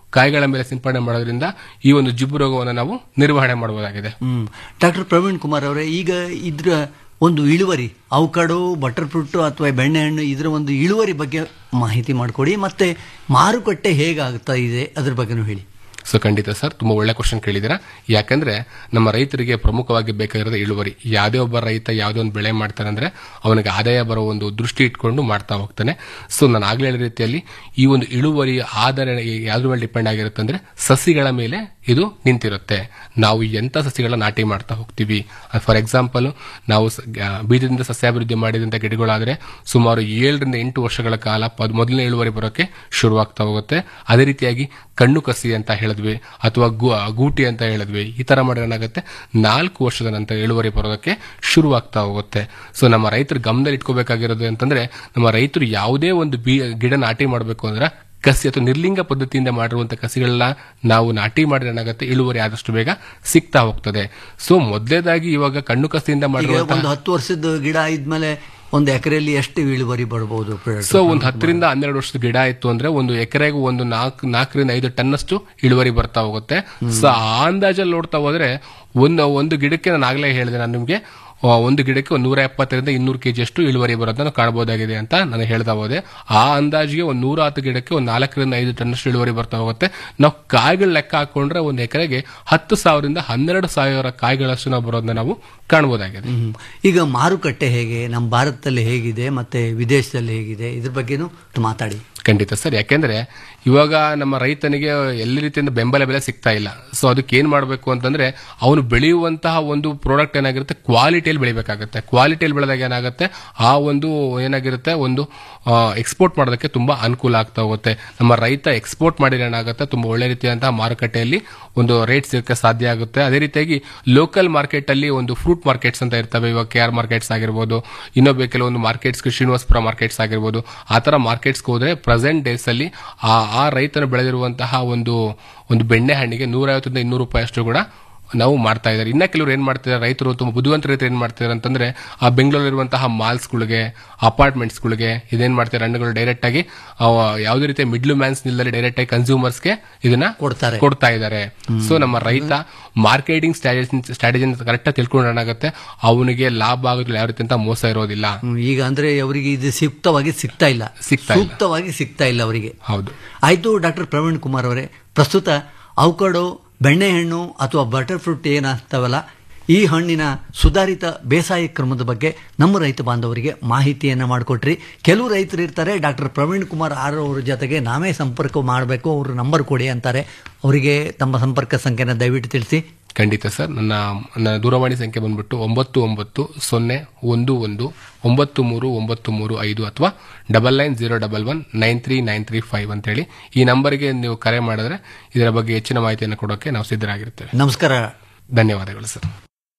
M: ಕಾಯಿಗಳ ಮೇಲೆ ಸಿಂಪಡಣೆ ಮಾಡೋದ್ರಿಂದ ಈ ಒಂದು ಜಿಬ್ಬು ರೋಗವನ್ನು ನಾವು ನಿರ್ವಹಣೆ ಮಾಡಬಹುದಾಗಿದೆ
L: ಹ್ಮ್ ಡಾಕ್ಟರ್ ಪ್ರವೀಣ್ ಕುಮಾರ್ ಅವರೇ ಈಗ ಇದ್ರ ಒಂದು ಇಳುವರಿ ಅವಕಾಡೋ ಬಟರ್ ಫ್ರೂಟ್ ಅಥವಾ ಬೆಣ್ಣೆಹಣ್ಣು ಇದರ ಒಂದು ಇಳುವರಿ ಬಗ್ಗೆ ಮಾಹಿತಿ ಮಾಡಿಕೊಡಿ ಮತ್ತೆ ಮಾರುಕಟ್ಟೆ ಹೇಗಾಗ್ತಾ ಇದೆ ಅದ್ರ ಬಗ್ಗೆನೂ ಹೇಳಿ
M: ಸೊ ಖಂಡಿತ ಸರ್ ತುಂಬಾ ಒಳ್ಳೆ ಕ್ವಶನ್ ಕೇಳಿದ್ದೀರಾ ಯಾಕಂದ್ರೆ ನಮ್ಮ ರೈತರಿಗೆ ಪ್ರಮುಖವಾಗಿ ಬೇಕಾಗಿರೋದು ಇಳುವರಿ ಯಾವುದೇ ಒಬ್ಬ ರೈತ ಯಾವುದೇ ಒಂದು ಬೆಳೆ ಮಾಡ್ತಾನೆ ಅಂದ್ರೆ ಅವನಿಗೆ ಆದಾಯ ಬರೋ ಒಂದು ದೃಷ್ಟಿ ಇಟ್ಕೊಂಡು ಮಾಡ್ತಾ ಹೋಗ್ತಾನೆ ಸೊ ನಾನು ಆಗ್ಲೇ ಹೇಳಿದ ರೀತಿಯಲ್ಲಿ ಈ ಒಂದು ಇಳುವರಿ ಆಧಾರ ಯಾವ್ದ್ರ ಮೇಲೆ ಡಿಪೆಂಡ್ ಆಗಿರುತ್ತೆ ಅಂದ್ರೆ ಸಸಿಗಳ ಮೇಲೆ ಇದು ನಿಂತಿರುತ್ತೆ ನಾವು ಎಂತ ಸಸಿಗಳ ನಾಟಿ ಮಾಡ್ತಾ ಹೋಗ್ತೀವಿ ಫಾರ್ ಎಕ್ಸಾಂಪಲ್ ನಾವು ಸ- ಆ, ಬೀಜದಿಂದ ಸಸ್ಯಾಭಿವೃದ್ಧಿ ಮಾಡಿದಂತ ಗಿಡಗಳಾದ್ರೆ ಸುಮಾರು ಏಳರಿಂದ ಎಂಟು ವರ್ಷಗಳ ಕಾಲ ಪದ್- ಮೊದಲನೇ ಇಳುವರಿ ಬರೋಕೆ ಶುರುವಾಗ್ತಾ ಹೋಗುತ್ತೆ ಅದೇ ರೀತಿಯಾಗಿ ಕಣ್ಣು ಕಸಿ ಅಂತ ಹೇಳಿದ್ವಿ ಅಥವಾ ಗು- ಗೂಟಿ ಅಂತ ಹೇಳಿದ್ವಿ ಈ ತರ ಮಾಡಿದ್ರೆ ಏನಾಗುತ್ತೆ ನಾಲ್ಕು ವರ್ಷದ ನಂತರ ಇಳುವರಿ ಬರೋದಕ್ಕೆ ಶುರುವಾಗ್ತಾ ಹೋಗುತ್ತೆ ಸೊ ನಮ್ಮ ರೈತರು ಗಮನದಲ್ಲಿ ಇಟ್ಕೋಬೇಕಾಗಿರೋದು ಅಂತಂದ್ರೆ ನಮ್ಮ ರೈತರು ಯಾವುದೇ ಒಂದು ಬೀ ಗಿಡ ನಾಟಿ ಮಾಡಬೇಕು ಅಂದ್ರೆ ಕಸಿ ಅಥವಾ ನಿರ್ಲಿಂಗ ಪದ್ಧತಿಯಿಂದ ಮಾಡಿರುವಂತ ಕಸಿಗಳನ್ನ ನಾವು ನಾಟಿ ಮಾಡಿದ್ರೆ ಏನಾಗುತ್ತೆ ಇಳುವರಿ ಆದಷ್ಟು ಬೇಗ ಸಿಗ್ತಾ ಹೋಗ್ತದೆ ಸೊ ಮೊದಲೇದಾಗಿ ಇವಾಗ ಕಣ್ಣು ಕಸಿಯಿಂದ
L: ಈಗ
M: ಮಾಡಿರುವಂತಹ
L: ಒಂದು ಹತ್ತು ವರ್ಷದ ಗಿಡ ಇದ್ಮೇಲೆ ಒಂದು ಎಕರೆಯಲ್ಲಿ ಎಷ್ಟು ಇಳುವರಿ ಬರಬಹುದು
M: ಸೊ ಒಂದು ಹತ್ತರಿಂದ ಹನ್ನೆರಡು ವರ್ಷದ ಗಿಡ ಇತ್ತು ಅಂದ್ರೆ ಒಂದು ಎಕರೆಗೂ ಒಂದು ನಾಲ್ಕು ನಾಲ್ಕರಿಂದ ಐದು ಟನ್ನಷ್ಟು ಇಳುವರಿ ಬರ್ತಾ ಹೋಗುತ್ತೆ ಸೊ ಆ ಅಂದಾಜಲ್ಲಿ ನೋಡ್ತಾ ಹೋದ್ರೆ ಒಂದು ಒಂದು ಗಿಡಕ್ಕೆ ನಾನು ಆಗ್ಲೇ ಹೇಳಿದೆ ನಾನು ನಿಮ್ಗೆ ಆ, ಒಂದು ಗಿಡಕ್ಕೆ ಒಂದು ನೂರ ಎಪ್ಪತ್ತರಿಂದ ಇನ್ನೂರು ಕೆಜಿ ಅಷ್ಟು ಇಳುವರಿ ಬರೋದನ್ನ ಕಾಣಬಹುದಾಗಿದೆ ಅಂತ ನಾನು ಹೇಳ್ತಾ ಹೋದೆ ಆ ಅಂದಾಜಿಗೆ ಒಂದು ನೂರ ಹತ್ತು ಗಿಡಕ್ಕೆ ಒಂದು ನಾಲ್ಕರಿಂದ ಐದು ಟನ್ನಷ್ಟು ಇಳುವರಿ ಬರ್ತಾ ಹೋಗುತ್ತೆ ನಾವು ಕಾಯಿಗಳ ಲೆಕ್ಕ ಹಾಕೊಂಡ್ರೆ ಒಂದು ಎಕರೆಗೆ ಹತ್ತು ಸಾವಿರದಿಂದ ಹನ್ನೆರಡು ಸಾವಿರ ಕಾಯಿಗಳಷ್ಟು ನಾವು ಬರೋದನ್ನ ನಾವು ಕಾಣಬಹುದಾಗಿದೆ
L: ಹ್ಮ್. ಈಗ ಮಾರುಕಟ್ಟೆ ಹೇಗೆ ನಮ್ಮ ಭಾರತದಲ್ಲಿ ಹೇಗಿದೆ ಮತ್ತೆ ವಿದೇಶದಲ್ಲಿ ಹೇಗಿದೆ ಇದ್ರ ಬಗ್ಗೆನೂ ಮಾತಾಡಿ
M: ಖಂಡಿತ ಸರ್ ಯಾಕೆಂದ್ರೆ ಇವಾಗ ನಮ್ಮ ರೈತನಿಗೆ ಎಲ್ಲ ರೀತಿಯಿಂದ ಬೆಂಬಲ ಬೆಲೆ ಸಿಗ್ತಾ ಇಲ್ಲ ಸೊ ಅದಕ್ಕೆ ಏನ್ ಮಾಡಬೇಕು ಅಂತಂದ್ರೆ ಅವನು ಬೆಳೆಯುವಂತಹ ಒಂದು ಪ್ರಾಡಕ್ಟ್ ಏನಾಗಿರುತ್ತೆ ಕ್ವಾಲಿಟಿಯಲ್ಲಿ ಬೆಳಿಬೇಕಾಗುತ್ತೆ ಕ್ವಾಲಿಟಿಯಲ್ಲಿ ಬೆಳೆದಾಗ ಏನಾಗುತ್ತೆ ಆ ಒಂದು ಏನಾಗಿರುತ್ತೆ ಒಂದು ಎಕ್ಸ್ಪೋರ್ಟ್ ಮಾಡೋದಕ್ಕೆ ತುಂಬಾ ಅನುಕೂಲ ಆಗ್ತಾ ಹೋಗುತ್ತೆ ನಮ್ಮ ರೈತ ಎಕ್ಸ್ಪೋರ್ಟ್ ಮಾಡಿದ್ರೆ ಏನಾಗುತ್ತೆ ತುಂಬಾ ಒಳ್ಳೆ ರೀತಿಯಾದಂತಹ ಮಾರುಕಟ್ಟೆಯಲ್ಲಿ ಒಂದು ರೇಟ್ ಸಿಗಕ್ಕೆ ಸಾಧ್ಯ ಆಗುತ್ತೆ ಅದೇ ರೀತಿಯಾಗಿ ಲೋಕಲ್ ಮಾರ್ಕೆಟ್ ಅಲ್ಲಿ ಒಂದು ಫ್ರೂಟ್ ಮಾರ್ಕೆಟ್ಸ್ ಅಂತ ಇರ್ತವೆ ಇವಾಗ ಕೆ ಆರ್ ಮಾರ್ಕೆಟ್ಸ್ ಆಗಿರ್ಬೋದು ಇನ್ನೊಬ್ಬ ಕೆಲವೊಂದು ಮಾರ್ಕೆಟ್ಸ್ ಶ್ರೀನಿವಾಸಪುರ ಮಾರ್ಕೆಟ್ಸ್ ಆಗಿರ್ಬೋದು ಆ ತರ ಮಾರ್ಕೆಟ್ಸ್ ಹೋದ್ರೆ ಪ್ರೆಸೆಂಟ್ ಡೇಸ್ ಅಲ್ಲಿ ಆ ಆ ರೈತನು ಬೆಳೆದಿರುವಂತಹ ಒಂದು ಒಂದು ಬೆಣ್ಣೆ ಹಣ್ಣಿಗೆ ನೂರೈವತ್ತರಿಂದ ಇನ್ನೂರು ರೂಪಾಯಿ ಅಷ್ಟು ಕೂಡ ನಾವು ಮಾಡ್ತಾ ಇದ್ದಾರೆ ಇನ್ನ ಕೆಲವರು ಏನ್ ಮಾಡ್ತಿದ್ದಾರೆ ರೈತರು ತುಂಬಾ ಬುದ್ಧಿವಂತ ರೈತರು ಏನ್ ಮಾಡ್ತಿದ್ದಾರೆ ಅಂತಂದ್ರೆ ಆ ಬೆಂಗಳೂರಲ್ಲಿರುವಂತಹ ಮಾಲ್ಸ್ಗಳಿಗೆ ಅಪಾರ್ಟ್ಮೆಂಟ್ಸ್ಗಳಿಗೆ ಇದೇನ್ ಮಾಡ್ತಾರೆ ಹಣ್ಣುಗಳು ಡೈರೆಕ್ಟ್ ಆಗಿ ಅವ ಯಾವುದೇ ರೀತಿಯ ಮಿಡ್ಲ್ ಮ್ಯಾನ್ಸ್ ನಿಲ್ಲದೆ ಡೈರೆಕ್ಟ್ ಆಗಿ ಕನ್ಸ್ಯೂಮರ್ಸ್ಗೆ ಇದನ್ನ
L: ಕೊಡ್ತಾರೆ
M: ಕೊಡ್ತಾ ಇದ್ದಾರೆ ಸೊ ನಮ್ಮ ರೈತ ಮಾರ್ಕೆಟಿಂಗ್ ಸ್ಟ್ರಾಟಜಿ ಕರೆಕ್ಟ್ ಆಗಿ ತಿಳ್ಕೊಂಡಾಗುತ್ತೆ ಅವನಿಗೆ ಲಾಭ ಆಗೋದ್ರಲ್ಲಿ ಯಾವ ರೀತಿ ಅಂತ ಮೋಸ ಇರೋದಿಲ್ಲ
L: ಹ್ಮ್, ಈಗ ಅಂದ್ರೆ ಅವರಿಗೆ ಇದು ಸೂಕ್ತವಾಗಿ ಸಿಗ್ತಾ ಇಲ್ಲ
M: ಸಿಗ್ತಾ ಇಲ್ಲ.
L: ಸೂಕ್ತವಾಗಿ ಸಿಗ್ತಾ ಇಲ್ಲ ಅವರಿಗೆ
M: ಹೌದು
L: ಆಯ್ತು ಡಾಕ್ಟರ್ ಪ್ರವೀಣ್ ಕುಮಾರ್ ಅವರೇ ಪ್ರಸ್ತುತ ಅವಕಾಡೋ ಬೆಣ್ಣೆಹಣ್ಣು ಅಥವಾ ಬಟರ್ ಫ್ರೂಟ್ ಏನಾಗ್ತಾವಲ್ಲ ಈ ಹಣ್ಣಿನ ಸುಧಾರಿತ ಬೇಸಾಯ ಕ್ರಮದ ಬಗ್ಗೆ ನಮ್ಮ ರೈತ ಬಾಂಧವರಿಗೆ ಮಾಹಿತಿಯನ್ನು ಮಾಡಿಕೊಟ್ರಿ ಕೆಲವು ರೈತರು ಇರ್ತಾರೆ ಡಾಕ್ಟರ್ ಪ್ರವೀಣ್ ಕುಮಾರ್ ಆರ್ ಅವ್ರ ಜೊತೆಗೆ ನಾವೇ ಸಂಪರ್ಕ ಮಾಡಬೇಕು ಅವ್ರ ನಂಬರ್ ಕೊಡಿ ಅಂತಾರೆ ಅವರಿಗೆ ತಮ್ಮ ಸಂಪರ್ಕ ಸಂಖ್ಯೆನ ದಯವಿಟ್ಟು ತಿಳಿಸಿ
M: ಖಂಡಿತ ಸರ್ ನನ್ನ ನನ್ನ ದೂರವಾಣಿ ಸಂಖ್ಯೆ ಬಂದ್ಬಿಟ್ಟು ಒಂಬತ್ತು ಒಂಬತ್ತು ಸೊನ್ನೆ ಒಂದು ಒಂದು ಒಂಬತ್ತು ಮೂರು ಒಂಬತ್ತು ಮೂರು ಐದು ಅಥವಾ double nine zero double one nine three nine three five ಅಂತೇಳಿ ಈ ನಂಬರ್ಗೆ ನೀವು ಕರೆ ಮಾಡಿದ್ರೆ ಇದರ ಬಗ್ಗೆ ಹೆಚ್ಚಿನ ಮಾಹಿತಿಯನ್ನು ಕೊಡೋಕೆ ನಾವು ಸಿದ್ಧರಾಗಿರ್ತೇವೆ
L: ನಮಸ್ಕಾರ
M: ಧನ್ಯವಾದಗಳು ಸರ್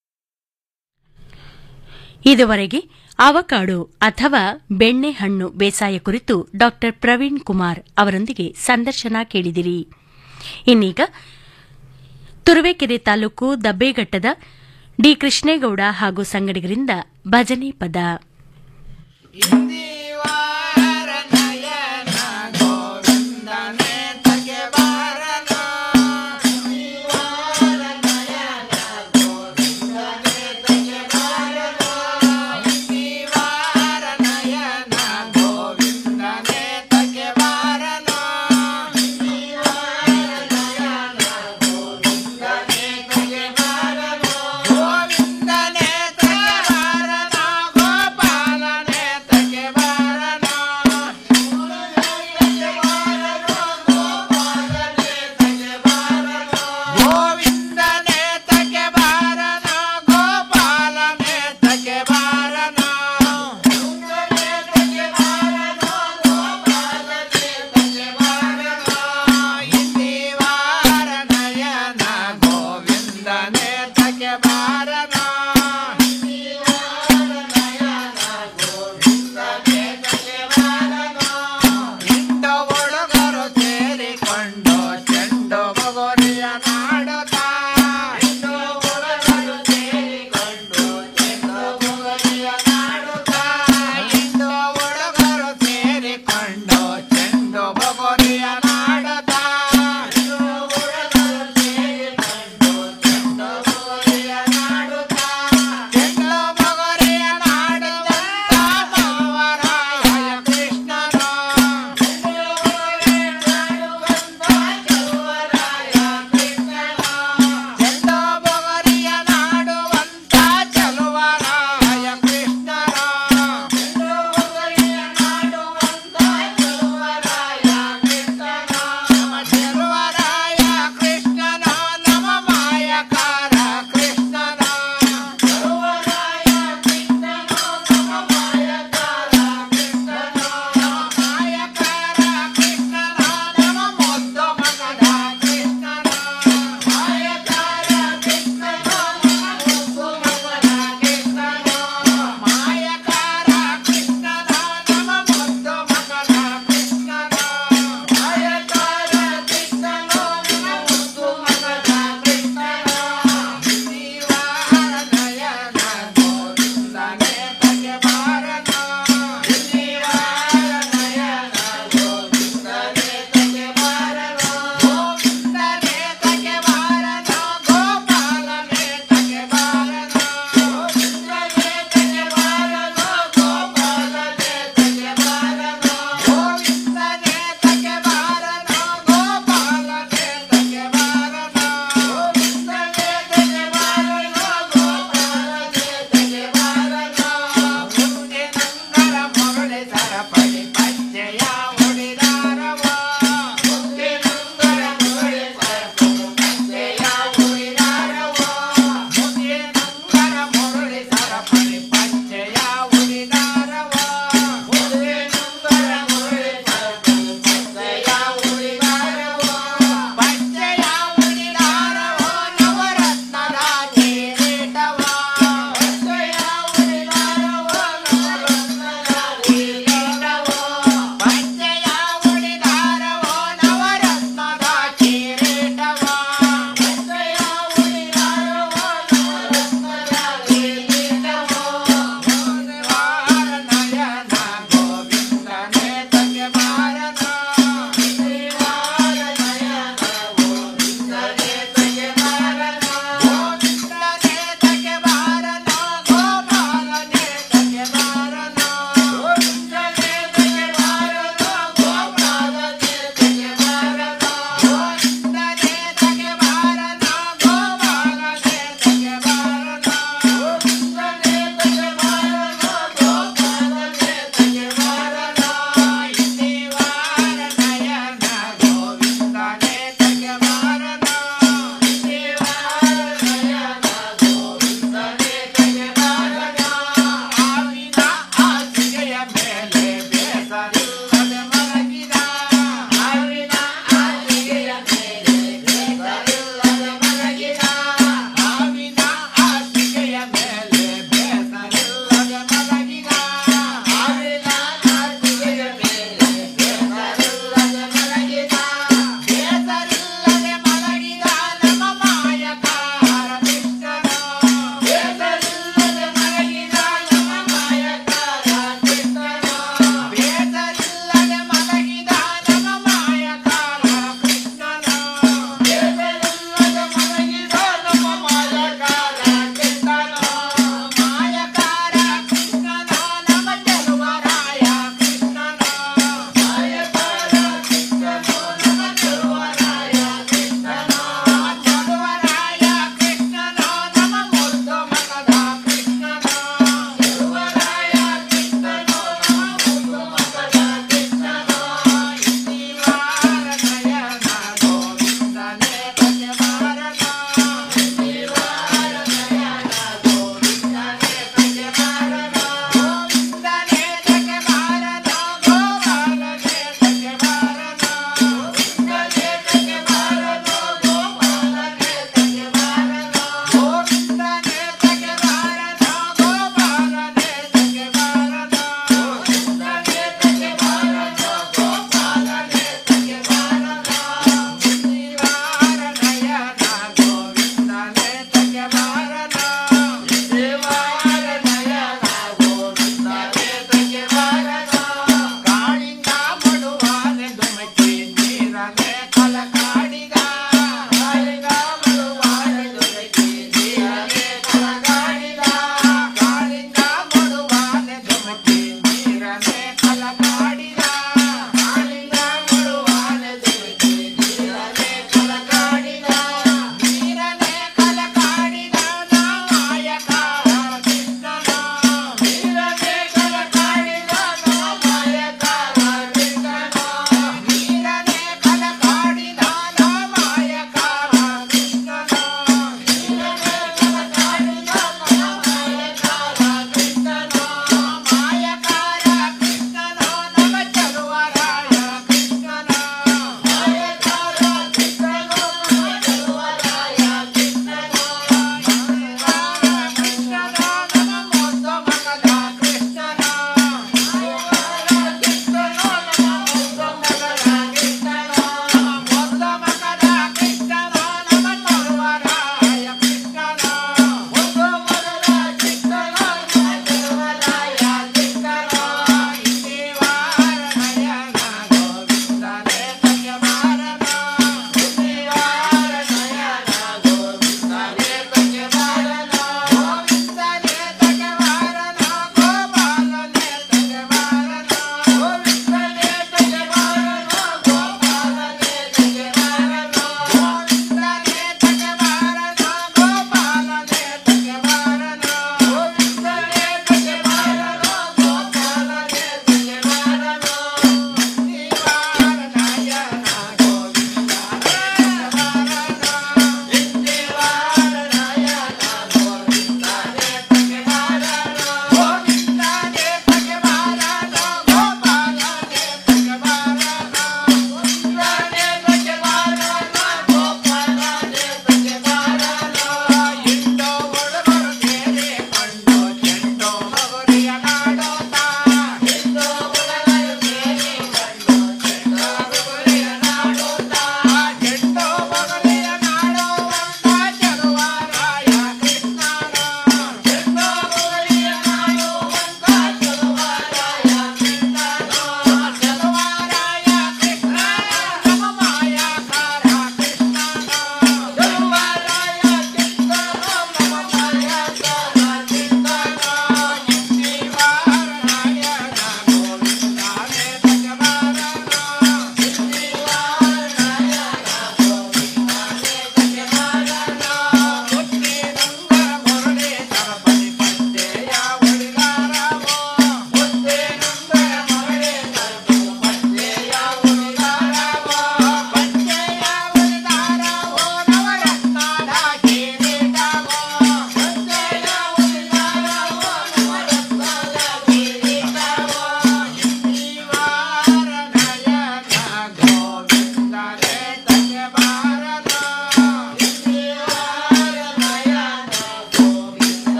G: ಇದುವರೆಗೆ ಅವಕಾಡು ಅಥವಾ ಬೆಣ್ಣೆಹಣ್ಣು ಬೇಸಾಯ ಕುರಿತು ಡಾಕ್ಟರ್ ಪ್ರವೀಣ್ ಕುಮಾರ್ ಅವರೊಂದಿಗೆ ಸಂದರ್ಶನ ಕೇಳಿದಿರಿ ಇನ್ನೀಗ ತುರುವೇಕೆರೆ ತಾಲೂಕು ದಬ್ಬೇಘಟ್ಟದ ಡಿ ಕೃಷ್ಣೇಗೌಡ ಹಾಗೂ ಸಂಗಡಿಗರಿಂದ ಭಜನೆ ಪದ